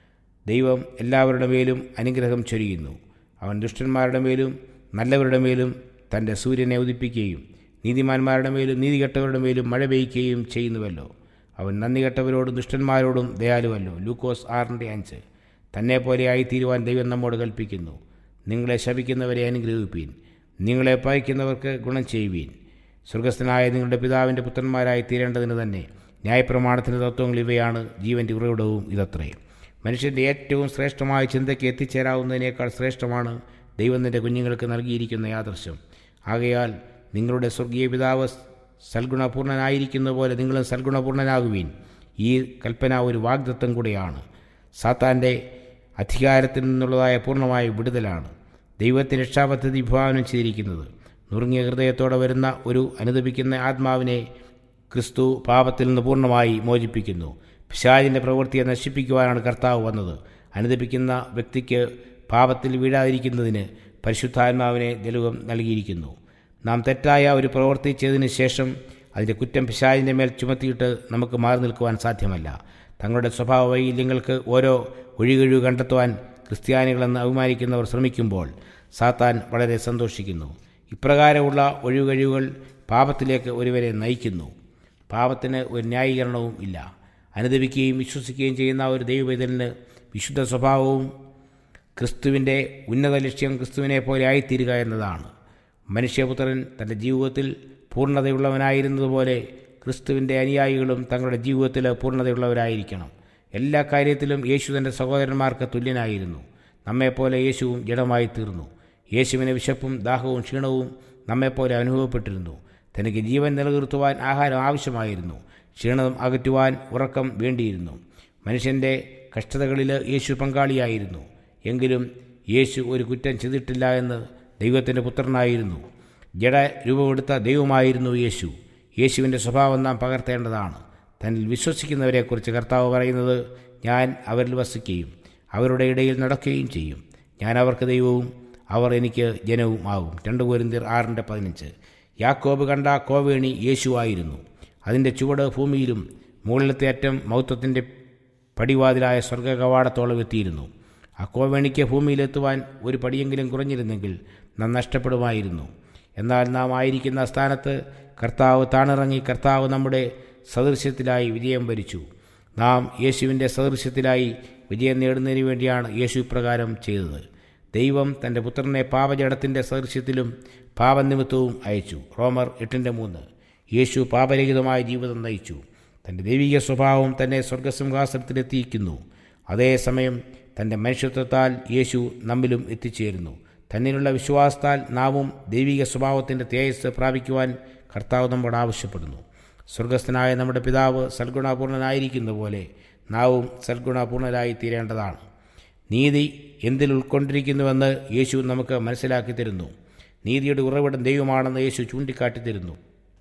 ദൈവം എല്ലാവരുടെ മേലും അനുഗ്രഹം ചൊരിയുന്നു അവൻ ദുഷ്ടന്മാരുടെ മേലും നല്ലവരുടെ മേലും തൻ്റെ സൂര്യനെ ഉദിപ്പിക്കുകയും നീതിമാന്മാരുടെ മേലും നീതികെട്ടവരുടെ മേലും മഴ പെയ്യ്ക്കുകയും ചെയ്യുന്നുവല്ലോ അവൻ നന്ദി കെട്ടവരോടും ദുഷ്ടന്മാരോടും ദയാലുവല്ലോ ലൂക്കോസ് ആറിൻ്റെ അഞ്ച് തന്നെ ആയിത്തീരുവാൻ ദൈവം നമ്മോട് കൽപ്പിക്കുന്നു നിങ്ങളെ ശപിക്കുന്നവരെ അനുഗ്രഹിപ്പീൻ നിങ്ങളെ പയക്കുന്നവർക്ക് ഗുണം ചെയ്യുവീൻ സ്വർഗസ്ഥനായ നിങ്ങളുടെ പിതാവിൻ്റെ പുത്രന്മാരായി തീരേണ്ടതിന് തന്നെ ന്യായപ്രമാണത്തിൻ്റെ തത്വങ്ങൾ ഇവയാണ് ജീവൻ്റെ ഉറവിടവും ഇതത്രേ മനുഷ്യൻ്റെ ഏറ്റവും ശ്രേഷ്ഠമായ ചിന്തയ്ക്ക് എത്തിച്ചേരാവുന്നതിനേക്കാൾ ശ്രേഷ്ഠമാണ് ദൈവം നിൻ്റെ കുഞ്ഞുങ്ങൾക്ക് നൽകിയിരിക്കുന്ന യാദർശം ആകയാൽ നിങ്ങളുടെ സ്വർഗീയ പിതാവ് സൽഗുണപൂർണനായിരിക്കുന്ന പോലെ നിങ്ങളും സൽഗുണപൂർണനാകുവീൻ ഈ കൽപ്പന ഒരു വാഗ്ദത്വം കൂടെയാണ് സാത്താൻ്റെ അധികാരത്തിൽ നിന്നുള്ളതായ പൂർണ്ണമായ വിടുതലാണ് ദൈവത്തിൻ്റെ രക്ഷാപദ്ധതി വിഭാവനം ചെയ്തിരിക്കുന്നത് നുറുങ്ങിയ ഹൃദയത്തോടെ വരുന്ന ഒരു അനുദപിക്കുന്ന ആത്മാവിനെ ക്രിസ്തു പാപത്തിൽ നിന്ന് പൂർണ്ണമായി മോചിപ്പിക്കുന്നു പിശാചിൻ്റെ പ്രവൃത്തിയെ നശിപ്പിക്കുവാനാണ് കർത്താവ് വന്നത് അനുദപിക്കുന്ന വ്യക്തിക്ക് പാപത്തിൽ വീഴാതിരിക്കുന്നതിന് പരിശുദ്ധാത്മാവിനെ ദലുകം നൽകിയിരിക്കുന്നു നാം തെറ്റായ ഒരു പ്രവൃത്തി ചെയ്തതിന് ശേഷം അതിൻ്റെ കുറ്റം പിശാചിൻ്റെ മേൽ ചുമത്തിയിട്ട് നമുക്ക് മാറി നിൽക്കുവാൻ സാധ്യമല്ല തങ്ങളുടെ സ്വഭാവ വൈകല്യങ്ങൾക്ക് ഓരോ ഒഴികഴിവ് കണ്ടെത്തുവാൻ ക്രിസ്ത്യാനികളെന്ന് അഭിമാനിക്കുന്നവർ ശ്രമിക്കുമ്പോൾ സാത്താൻ വളരെ സന്തോഷിക്കുന്നു ഇപ്രകാരമുള്ള ഒഴിവുകഴിവുകൾ പാപത്തിലേക്ക് ഒരുവരെ നയിക്കുന്നു പാപത്തിന് ഒരു ന്യായീകരണവും ഇല്ല അനുദപിക്കുകയും വിശ്വസിക്കുകയും ചെയ്യുന്ന ഒരു ദൈവവേദലിന് വിശുദ്ധ സ്വഭാവവും ക്രിസ്തുവിൻ്റെ ഉന്നത ലക്ഷ്യം ക്രിസ്തുവിനെ പോലെ ആയിത്തീരുക എന്നതാണ് മനുഷ്യപുത്രൻ തൻ്റെ ജീവിതത്തിൽ പൂർണ്ണതയുള്ളവനായിരുന്നതുപോലെ ക്രിസ്തുവിൻ്റെ അനുയായികളും തങ്ങളുടെ ജീവിതത്തിൽ പൂർണ്ണതയുള്ളവരായിരിക്കണം എല്ലാ കാര്യത്തിലും യേശു തൻ്റെ സഹോദരന്മാർക്ക് തുല്യനായിരുന്നു നമ്മെപ്പോലെ യേശുവും ജഡമായി തീർന്നു യേശുവിന് വിശപ്പും ദാഹവും ക്ഷീണവും നമ്മെപ്പോലെ അനുഭവപ്പെട്ടിരുന്നു തനിക്ക് ജീവൻ നിലനിർത്തുവാൻ ആഹാരം ആവശ്യമായിരുന്നു ക്ഷീണം അകറ്റുവാൻ ഉറക്കം വേണ്ടിയിരുന്നു മനുഷ്യൻ്റെ കഷ്ടതകളിൽ യേശു പങ്കാളിയായിരുന്നു എങ്കിലും യേശു ഒരു കുറ്റം ചെയ്തിട്ടില്ല എന്ന് ദൈവത്തിൻ്റെ പുത്രനായിരുന്നു ജഡ രൂപമെടുത്ത ദൈവമായിരുന്നു യേശു യേശുവിൻ്റെ സ്വഭാവം നാം പകർത്തേണ്ടതാണ് തന്നിൽ വിശ്വസിക്കുന്നവരെക്കുറിച്ച് കർത്താവ് പറയുന്നത് ഞാൻ അവരിൽ വസിക്കുകയും അവരുടെ ഇടയിൽ നടക്കുകയും ചെയ്യും ഞാൻ അവർക്ക് ദൈവവും അവർ എനിക്ക് ജനവും ആകും രണ്ട് പോരിന്തിർ ആറിൻ്റെ പതിനഞ്ച് യാക്കോബ് കണ്ട കോവേണി യേശുവായിരുന്നു അതിൻ്റെ ചുവട് ഭൂമിയിലും മുകളിലത്തെ അറ്റം മൗത്വത്തിൻ്റെ പടിവാതിലായ സ്വർഗ കവാടത്തോളം എത്തിയിരുന്നു ആ കോവേണിക്ക് ഭൂമിയിലെത്തുവാൻ ഒരു പടിയെങ്കിലും കുറഞ്ഞിരുന്നെങ്കിൽ നാം നഷ്ടപ്പെടുമായിരുന്നു എന്നാൽ നാം ആയിരിക്കുന്ന സ്ഥാനത്ത് കർത്താവ് താണിറങ്ങി കർത്താവ് നമ്മുടെ സദൃശ്യത്തിലായി വിജയം വരിച്ചു നാം യേശുവിൻ്റെ സദൃശ്യത്തിലായി വിജയം നേടുന്നതിന് വേണ്ടിയാണ് യേശു ഇപ്രകാരം ചെയ്തത് ദൈവം തൻ്റെ പുത്രനെ പാപജടത്തിൻ്റെ സദൃശ്യത്തിലും പാപനിമിത്തവും അയച്ചു റോമർ എട്ടിൻ്റെ മൂന്ന് യേശു പാപരഹിതമായ ജീവിതം നയിച്ചു തൻ്റെ ദൈവിക സ്വഭാവം തന്നെ സ്വർഗസിംഹാസനത്തിലെത്തിയിരിക്കുന്നു അതേസമയം തൻ്റെ മനുഷ്യത്വത്താൽ യേശു നമ്മിലും എത്തിച്ചേരുന്നു തന്നിലുള്ള വിശ്വാസത്താൽ നാവും ദൈവിക സ്വഭാവത്തിൻ്റെ തേജസ് പ്രാപിക്കുവാൻ കർത്താവ് നമ്മോട് ആവശ്യപ്പെടുന്നു സ്വർഗസ്ഥനായ നമ്മുടെ പിതാവ് സൽഗുണപൂർണനായിരിക്കുന്ന പോലെ നാവും സൽഗുണപൂർണരായി തീരേണ്ടതാണ് നീതി എന്തിൽ ഉൾക്കൊണ്ടിരിക്കുന്നുവെന്ന് യേശു നമുക്ക് മനസ്സിലാക്കി തരുന്നു നീതിയുടെ ഉറവിടം ദൈവമാണെന്ന് യേശു ചൂണ്ടിക്കാട്ടി തരുന്നു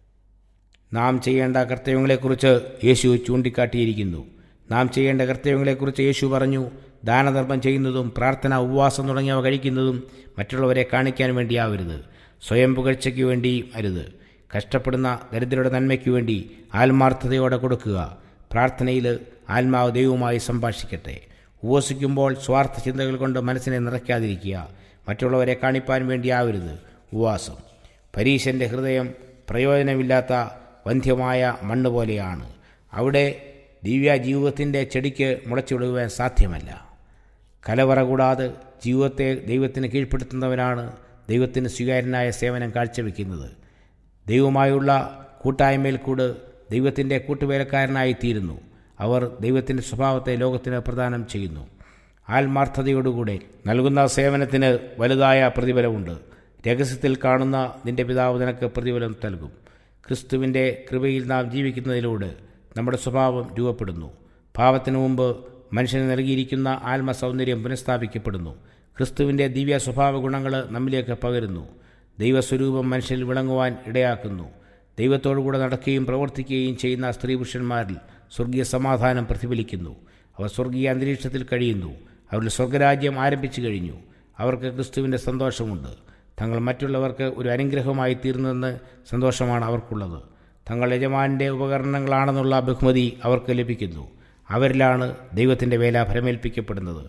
നാം ചെയ്യേണ്ട കർത്തവ്യങ്ങളെക്കുറിച്ച് യേശു ചൂണ്ടിക്കാട്ടിയിരിക്കുന്നു നാം ചെയ്യേണ്ട കർത്തവ്യങ്ങളെക്കുറിച്ച് യേശു പറഞ്ഞു ദാനധർമ്മം ചെയ്യുന്നതും പ്രാർത്ഥന ഉപവാസം തുടങ്ങിയവ കഴിക്കുന്നതും മറ്റുള്ളവരെ കാണിക്കാൻ വേണ്ടിയാവരുത് സ്വയം പുകഴ്ചയ്ക്ക് വേണ്ടി അരുത് കഷ്ടപ്പെടുന്ന ദരിദ്രരുടെ നന്മയ്ക്ക് വേണ്ടി ആത്മാർത്ഥതയോടെ കൊടുക്കുക പ്രാർത്ഥനയിൽ ആത്മാവ് ദൈവവുമായി സംഭാഷിക്കട്ടെ ഉപവസിക്കുമ്പോൾ സ്വാർത്ഥ ചിന്തകൾ കൊണ്ട് മനസ്സിനെ നിറയ്ക്കാതിരിക്കുക മറ്റുള്ളവരെ കാണിപ്പാൻ വേണ്ടിയാവരുത് ഉപവാസം പരീശൻ്റെ ഹൃദയം പ്രയോജനമില്ലാത്ത വന്ധ്യമായ മണ്ണ് പോലെയാണ് അവിടെ ദിവ്യ ജീവിതത്തിൻ്റെ ചെടിക്ക് മുളച്ചുവിടുവാൻ സാധ്യമല്ല കലവറ കൂടാതെ ജീവിതത്തെ ദൈവത്തിന് കീഴ്പ്പെടുത്തുന്നവനാണ് ദൈവത്തിന് സ്വീകാര്യനായ സേവനം കാഴ്ചവെക്കുന്നത് ദൈവമായുള്ള കൂട്ടായ്മയിൽ കൂടെ ദൈവത്തിൻ്റെ കൂട്ടുവേലക്കാരനായി തീരുന്നു അവർ ദൈവത്തിൻ്റെ സ്വഭാവത്തെ ലോകത്തിന് പ്രദാനം ചെയ്യുന്നു ആത്മാർത്ഥതയോടുകൂടെ നൽകുന്ന സേവനത്തിന് വലുതായ പ്രതിഫലമുണ്ട് രഹസ്യത്തിൽ കാണുന്ന നിന്റെ പിതാവ് നിനക്ക് പ്രതിഫലം നൽകും ക്രിസ്തുവിൻ്റെ കൃപയിൽ നാം ജീവിക്കുന്നതിലൂടെ നമ്മുടെ സ്വഭാവം രൂപപ്പെടുന്നു പാപത്തിനു മുമ്പ് മനുഷ്യന് നൽകിയിരിക്കുന്ന ആത്മസൗന്ദര്യം പുനഃസ്ഥാപിക്കപ്പെടുന്നു ക്രിസ്തുവിൻ്റെ ദിവ്യ സ്വഭാവ ഗുണങ്ങൾ നമ്മിലേക്ക് പകരുന്നു ദൈവസ്വരൂപം മനുഷ്യരിൽ വിളങ്ങുവാൻ ഇടയാക്കുന്നു ദൈവത്തോടുകൂടെ നടക്കുകയും പ്രവർത്തിക്കുകയും ചെയ്യുന്ന സ്ത്രീ പുരുഷന്മാരിൽ സ്വർഗീയ സമാധാനം പ്രതിഫലിക്കുന്നു അവർ സ്വർഗീയ അന്തരീക്ഷത്തിൽ കഴിയുന്നു അവരുടെ സ്വർഗരാജ്യം ആരംഭിച്ചു കഴിഞ്ഞു അവർക്ക് ക്രിസ്തുവിൻ്റെ സന്തോഷമുണ്ട് തങ്ങൾ മറ്റുള്ളവർക്ക് ഒരു അനുഗ്രഹമായി തീർന്നതെന്ന് സന്തോഷമാണ് അവർക്കുള്ളത് തങ്ങൾ യജമാൻ്റെ ഉപകരണങ്ങളാണെന്നുള്ള ബഹുമതി അവർക്ക് ലഭിക്കുന്നു അവരിലാണ് ദൈവത്തിൻ്റെ വേല ഫലമേൽപ്പിക്കപ്പെടുന്നത്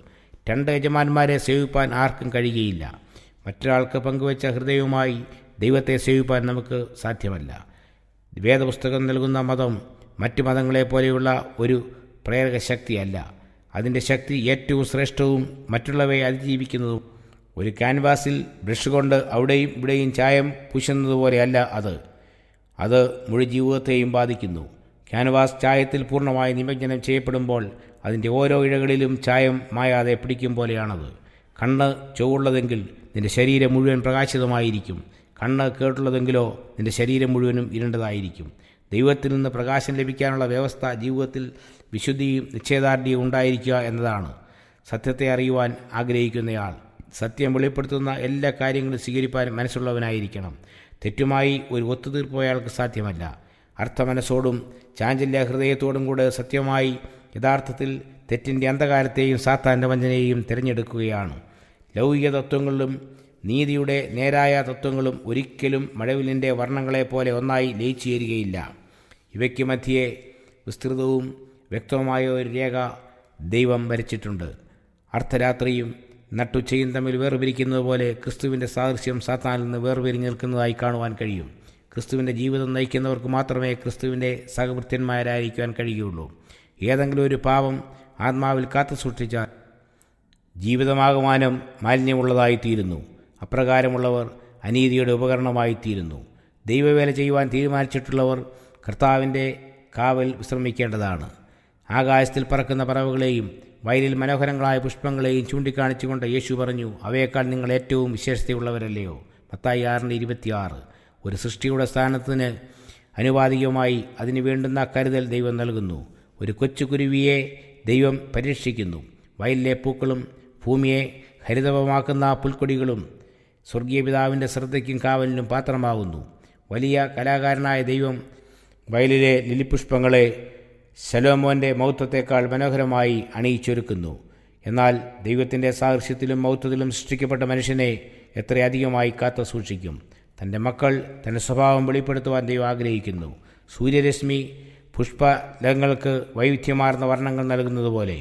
രണ്ട് യജമാന്മാരെ സേവിപ്പാൻ ആർക്കും കഴിയുകയില്ല മറ്റൊരാൾക്ക് പങ്കുവച്ച ഹൃദയവുമായി ദൈവത്തെ സേവിപ്പാൻ നമുക്ക് സാധ്യമല്ല വേദപുസ്തകം നൽകുന്ന മതം മറ്റ് മതങ്ങളെപ്പോലെയുള്ള ഒരു പ്രേരക ശക്തിയല്ല അതിൻ്റെ ശക്തി ഏറ്റവും ശ്രേഷ്ഠവും മറ്റുള്ളവയെ അതിജീവിക്കുന്നതും ഒരു ക്യാൻവാസിൽ ബ്രഷ് കൊണ്ട് അവിടെയും ഇവിടെയും ചായം പൂശുന്നത് പോലെയല്ല അത് അത് മുഴു ജീവിതത്തെയും ബാധിക്കുന്നു ക്യാൻവാസ് ചായത്തിൽ പൂർണ്ണമായി നിമജ്ജനം ചെയ്യപ്പെടുമ്പോൾ അതിൻ്റെ ഓരോ ഇഴകളിലും ചായം മായാതെ പിടിക്കും പോലെയാണത് കണ്ണ് ചൊവ്വുള്ളതെങ്കിൽ നിന്റെ ശരീരം മുഴുവൻ പ്രകാശിതമായിരിക്കും കണ്ണ് കേട്ടുള്ളതെങ്കിലോ നിന്റെ ശരീരം മുഴുവനും ഇരുണ്ടതായിരിക്കും ദൈവത്തിൽ നിന്ന് പ്രകാശം ലഭിക്കാനുള്ള വ്യവസ്ഥ ജീവിതത്തിൽ വിശുദ്ധിയും നിശ്ചയദാർഢ്യവും ഉണ്ടായിരിക്കുക എന്നതാണ് സത്യത്തെ അറിയുവാൻ ആഗ്രഹിക്കുന്നയാൾ സത്യം വെളിപ്പെടുത്തുന്ന എല്ലാ കാര്യങ്ങളും സ്വീകരിപ്പാൻ മനസ്സുള്ളവനായിരിക്കണം തെറ്റുമായി ഒരു ഒത്തുതീർപ്പ് അയാൾക്ക് സാധ്യമല്ല അർത്ഥമനസ്സോടും ചാഞ്ചല്യ ഹൃദയത്തോടും കൂടെ സത്യമായി യഥാർത്ഥത്തിൽ തെറ്റിൻ്റെ അന്ധകാരത്തെയും സാത്താൻ്റെ വഞ്ചനയെയും തിരഞ്ഞെടുക്കുകയാണ് ലൗകിക തത്വങ്ങളിലും നീതിയുടെ നേരായ തത്വങ്ങളും ഒരിക്കലും മഴവിലിൻ്റെ വർണ്ണങ്ങളെപ്പോലെ ഒന്നായി ലയിച്ചു ചേരുകയില്ല ഇവയ്ക്ക് മധ്യേ വിസ്തൃതവും വ്യക്തവുമായ ഒരു രേഖ ദൈവം വരച്ചിട്ടുണ്ട് അർദ്ധരാത്രിയും നട്ടുച്ചയും തമ്മിൽ വേർപിരിക്കുന്നത് പോലെ ക്രിസ്തുവിൻ്റെ സാദൃശ്യം സാത്താനിൽ നിന്ന് വേർപിരിഞ്ഞ് നിൽക്കുന്നതായി കാണുവാൻ കഴിയും ക്രിസ്തുവിൻ്റെ ജീവിതം നയിക്കുന്നവർക്ക് മാത്രമേ ക്രിസ്തുവിൻ്റെ സഹകൃത്യന്മാരായിരിക്കുവാൻ കഴിയുകയുള്ളൂ ഏതെങ്കിലും ഒരു പാപം ആത്മാവിൽ കാത്തു സൂക്ഷിച്ചാൽ ജീവിതമാകമാനം മാലിന്യമുള്ളതായിത്തീരുന്നു അപ്രകാരമുള്ളവർ അനീതിയുടെ ഉപകരണമായിത്തീരുന്നു ദൈവവേല ചെയ്യുവാൻ തീരുമാനിച്ചിട്ടുള്ളവർ കർത്താവിൻ്റെ കാവൽ വിശ്രമിക്കേണ്ടതാണ് ആകാശത്തിൽ പറക്കുന്ന പറവുകളെയും വയലിൽ മനോഹരങ്ങളായ പുഷ്പങ്ങളെയും ചൂണ്ടിക്കാണിച്ചുകൊണ്ട് യേശു പറഞ്ഞു അവയേക്കാൾ നിങ്ങൾ ഏറ്റവും വിശേഷതയുള്ളവരല്ലയോ മത്തായി ആറിൻ്റെ ഇരുപത്തിയാറ് ഒരു സൃഷ്ടിയുടെ സ്ഥാനത്തിന് അനുപാതികമായി അതിന് വേണ്ടുന്ന കരുതൽ ദൈവം നൽകുന്നു ഒരു കൊച്ചു കുരുവിയെ ദൈവം പരീക്ഷിക്കുന്നു വയലിലെ പൂക്കളും ഭൂമിയെ ഹരിതവമാക്കുന്ന പുൽക്കൊടികളും സ്വർഗീയ പിതാവിൻ്റെ ശ്രദ്ധയ്ക്കും കാവലിനും പാത്രമാകുന്നു വലിയ കലാകാരനായ ദൈവം വയലിലെ ലിലിപുഷ്പങ്ങളെ ശലോമോൻ്റെ മൗത്വത്തെക്കാൾ മനോഹരമായി അണിയിച്ചൊരുക്കുന്നു എന്നാൽ ദൈവത്തിൻ്റെ സാദൃശ്യത്തിലും മൗത്വത്തിലും സൃഷ്ടിക്കപ്പെട്ട മനുഷ്യനെ എത്രയധികമായി കാത്തു സൂക്ഷിക്കും തൻ്റെ മക്കൾ തൻ്റെ സ്വഭാവം വെളിപ്പെടുത്തുവാൻ ദൈവം ആഗ്രഹിക്കുന്നു സൂര്യരശ്മി പുഷ്പലങ്ങൾക്ക് വൈവിധ്യമാർന്ന വർണ്ണങ്ങൾ നൽകുന്നതുപോലെ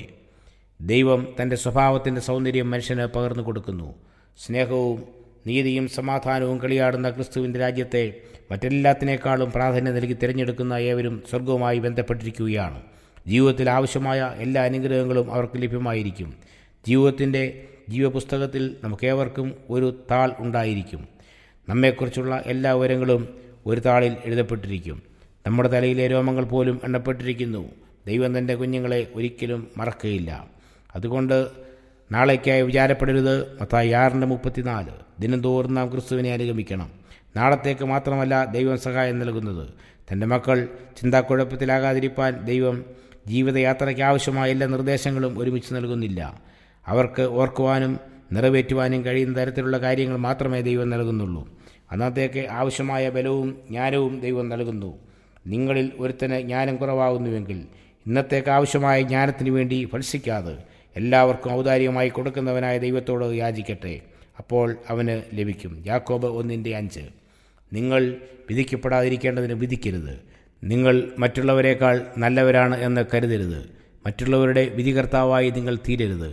ദൈവം തൻ്റെ സ്വഭാവത്തിൻ്റെ സൗന്ദര്യം മനുഷ്യന് പകർന്നു കൊടുക്കുന്നു സ്നേഹവും നീതിയും സമാധാനവും കളിയാടുന്ന ക്രിസ്തുവിൻ്റെ രാജ്യത്തെ മറ്റെല്ലാത്തിനേക്കാളും പ്രാധാന്യം നൽകി തിരഞ്ഞെടുക്കുന്ന ഏവരും സ്വർഗവുമായി ബന്ധപ്പെട്ടിരിക്കുകയാണ് ജീവിതത്തിൽ ആവശ്യമായ എല്ലാ അനുഗ്രഹങ്ങളും അവർക്ക് ലഭ്യമായിരിക്കും ജീവിതത്തിൻ്റെ ജീവപുസ്തകത്തിൽ നമുക്കേവർക്കും ഒരു താൾ ഉണ്ടായിരിക്കും നമ്മെക്കുറിച്ചുള്ള എല്ലാ വിവരങ്ങളും ഒരു താളിൽ എഴുതപ്പെട്ടിരിക്കും നമ്മുടെ തലയിലെ രോമങ്ങൾ പോലും എണ്ണപ്പെട്ടിരിക്കുന്നു ദൈവം തൻ്റെ കുഞ്ഞുങ്ങളെ ഒരിക്കലും മറക്കുകയില്ല അതുകൊണ്ട് നാളേക്കായി വിചാരപ്പെടരുത് മത്തായി ആറിൻ്റെ മുപ്പത്തിനാല് ദിനംതോറും നാം ക്രിസ്തുവിനെ അനുഗമിക്കണം നാളത്തേക്ക് മാത്രമല്ല ദൈവം സഹായം നൽകുന്നത് തൻ്റെ മക്കൾ ചിന്താക്കുഴപ്പത്തിലാകാതിരിക്കാൻ ദൈവം ജീവിതയാത്രയ്ക്ക് ആവശ്യമായ എല്ലാ നിർദ്ദേശങ്ങളും ഒരുമിച്ച് നൽകുന്നില്ല അവർക്ക് ഓർക്കുവാനും നിറവേറ്റുവാനും കഴിയുന്ന തരത്തിലുള്ള കാര്യങ്ങൾ മാത്രമേ ദൈവം നൽകുന്നുള്ളൂ അന്നത്തേക്ക് ആവശ്യമായ ബലവും ജ്ഞാനവും ദൈവം നൽകുന്നു നിങ്ങളിൽ ഒരുത്തന് ജ്ഞാനം കുറവാകുന്നുവെങ്കിൽ ഇന്നത്തേക്ക് ആവശ്യമായ ജ്ഞാനത്തിന് വേണ്ടി ഫത്സിക്കാതെ എല്ലാവർക്കും ഔദാര്യമായി കൊടുക്കുന്നവനായ ദൈവത്തോട് യാചിക്കട്ടെ അപ്പോൾ അവന് ലഭിക്കും യാക്കോബ് ഒന്നിൻ്റെ അഞ്ച് നിങ്ങൾ വിധിക്കപ്പെടാതിരിക്കേണ്ടതിന് വിധിക്കരുത് നിങ്ങൾ മറ്റുള്ളവരെക്കാൾ നല്ലവരാണ് എന്ന് കരുതരുത് മറ്റുള്ളവരുടെ വിധികർത്താവായി നിങ്ങൾ തീരരുത്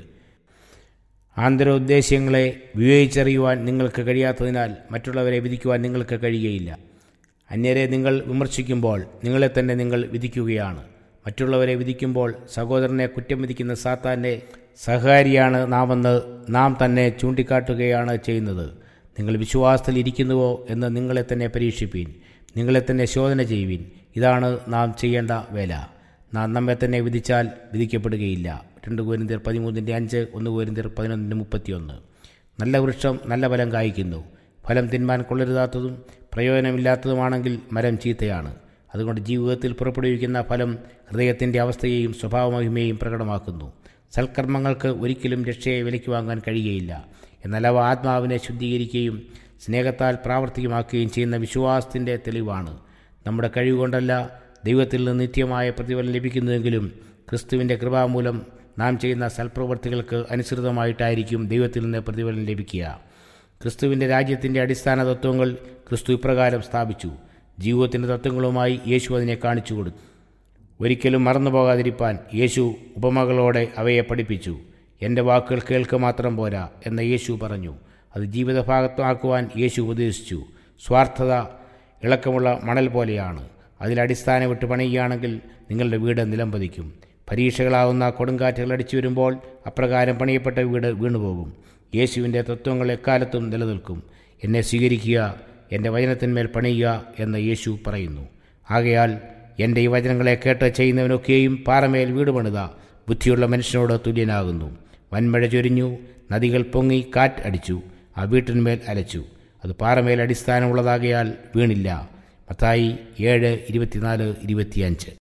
ആന്തരോദ്ദേശ്യങ്ങളെ വിവേചിച്ചറിയുവാൻ നിങ്ങൾക്ക് കഴിയാത്തതിനാൽ മറ്റുള്ളവരെ വിധിക്കുവാൻ നിങ്ങൾക്ക് കഴിയുകയില്ല അന്യരെ നിങ്ങൾ വിമർശിക്കുമ്പോൾ നിങ്ങളെ തന്നെ നിങ്ങൾ വിധിക്കുകയാണ് മറ്റുള്ളവരെ വിധിക്കുമ്പോൾ സഹോദരനെ കുറ്റം വിധിക്കുന്ന സാത്താൻ്റെ സഹകാരിയാണ് നാമെന്ന് നാം തന്നെ ചൂണ്ടിക്കാട്ടുകയാണ് ചെയ്യുന്നത് നിങ്ങൾ വിശ്വാസത്തിൽ ഇരിക്കുന്നുവോ എന്ന് നിങ്ങളെ തന്നെ പരീക്ഷിപ്പീൻ നിങ്ങളെ തന്നെ ശോധന ചെയ്യുവിൻ ഇതാണ് നാം ചെയ്യേണ്ട വേല നാം നമ്മെ തന്നെ വിധിച്ചാൽ വിധിക്കപ്പെടുകയില്ല രണ്ട് കോരിന്തിയർ പതിമൂന്നിൻ്റെ അഞ്ച് ഒന്ന് കോരിന്തിയർ പതിനൊന്നിൻ്റെ മുപ്പത്തിയൊന്ന് നല്ല വൃക്ഷം നല്ല ഫലം കായ്ക്കുന്നു ഫലം തിന്മാൻ കൊള്ളരുതാത്തതും പ്രയോജനമില്ലാത്തതുമാണെങ്കിൽ മരം ചീത്തയാണ് അതുകൊണ്ട് ജീവിതത്തിൽ പുറപ്പെടുവിക്കുന്ന ഫലം ഹൃദയത്തിൻ്റെ അവസ്ഥയെയും സ്വഭാവമഹിമയെയും പ്രകടമാക്കുന്നു സൽക്കർമ്മങ്ങൾക്ക് ഒരിക്കലും രക്ഷയെ വിലയ്ക്ക് വാങ്ങാൻ കഴിയുകയില്ല എന്നാൽ അവ ആത്മാവിനെ ശുദ്ധീകരിക്കുകയും സ്നേഹത്താൽ പ്രാവർത്തികമാക്കുകയും ചെയ്യുന്ന വിശ്വാസത്തിൻ്റെ തെളിവാണ് നമ്മുടെ കഴിവുകൊണ്ടല്ല ദൈവത്തിൽ നിന്ന് നിത്യമായ പ്രതിഫലം ലഭിക്കുന്നുവെങ്കിലും ക്രിസ്തുവിൻ്റെ കൃപാമൂലം നാം ചെയ്യുന്ന സൽപ്രവൃത്തികൾക്ക് അനുസൃതമായിട്ടായിരിക്കും ദൈവത്തിൽ നിന്ന് പ്രതിഫലം ലഭിക്കുക ക്രിസ്തുവിൻ്റെ രാജ്യത്തിൻ്റെ അടിസ്ഥാന തത്വങ്ങൾ ക്രിസ്തു ഇപ്രകാരം സ്ഥാപിച്ചു ജീവിതത്തിൻ്റെ തത്വങ്ങളുമായി യേശു അതിനെ കാണിച്ചു കൊടുത്തു ഒരിക്കലും മറന്നു പോകാതിരിപ്പാൻ യേശു ഉപമകളോടെ അവയെ പഠിപ്പിച്ചു എൻ്റെ വാക്കുകൾ കേൾക്കുക മാത്രം പോരാ എന്ന യേശു പറഞ്ഞു അത് ജീവിതഭാഗത്താക്കുവാൻ യേശു ഉപദേശിച്ചു സ്വാർത്ഥത ഇളക്കമുള്ള മണൽ പോലെയാണ് അതിൽ അടിസ്ഥാനം വിട്ട് പണിയുകയാണെങ്കിൽ നിങ്ങളുടെ വീട് നിലംപതിക്കും പരീക്ഷകളാവുന്ന കൊടുങ്കാറ്റുകൾ അടിച്ചു വരുമ്പോൾ അപ്രകാരം പണിയപ്പെട്ട വീട് വീണുപോകും യേശുവിൻ്റെ തത്വങ്ങൾ എക്കാലത്തും നിലനിൽക്കും എന്നെ സ്വീകരിക്കുക എൻ്റെ വചനത്തിന്മേൽ പണിയുക എന്ന് യേശു പറയുന്നു ആകയാൽ എൻ്റെ ഈ വചനങ്ങളെ കേട്ട് ചെയ്യുന്നവനൊക്കെയും പാറമേൽ വീട് പണിത ബുദ്ധിയുള്ള മനുഷ്യനോട് തുല്യനാകുന്നു വൻമഴ ചൊരിഞ്ഞു നദികൾ പൊങ്ങി കാറ്റ് അടിച്ചു ആ വീട്ടിന്മേൽ അലച്ചു അത് പാറമേൽ അടിസ്ഥാനമുള്ളതാകയാൽ വീണില്ല മത്തായി ഏഴ് ഇരുപത്തിനാല് ഇരുപത്തിയഞ്ച്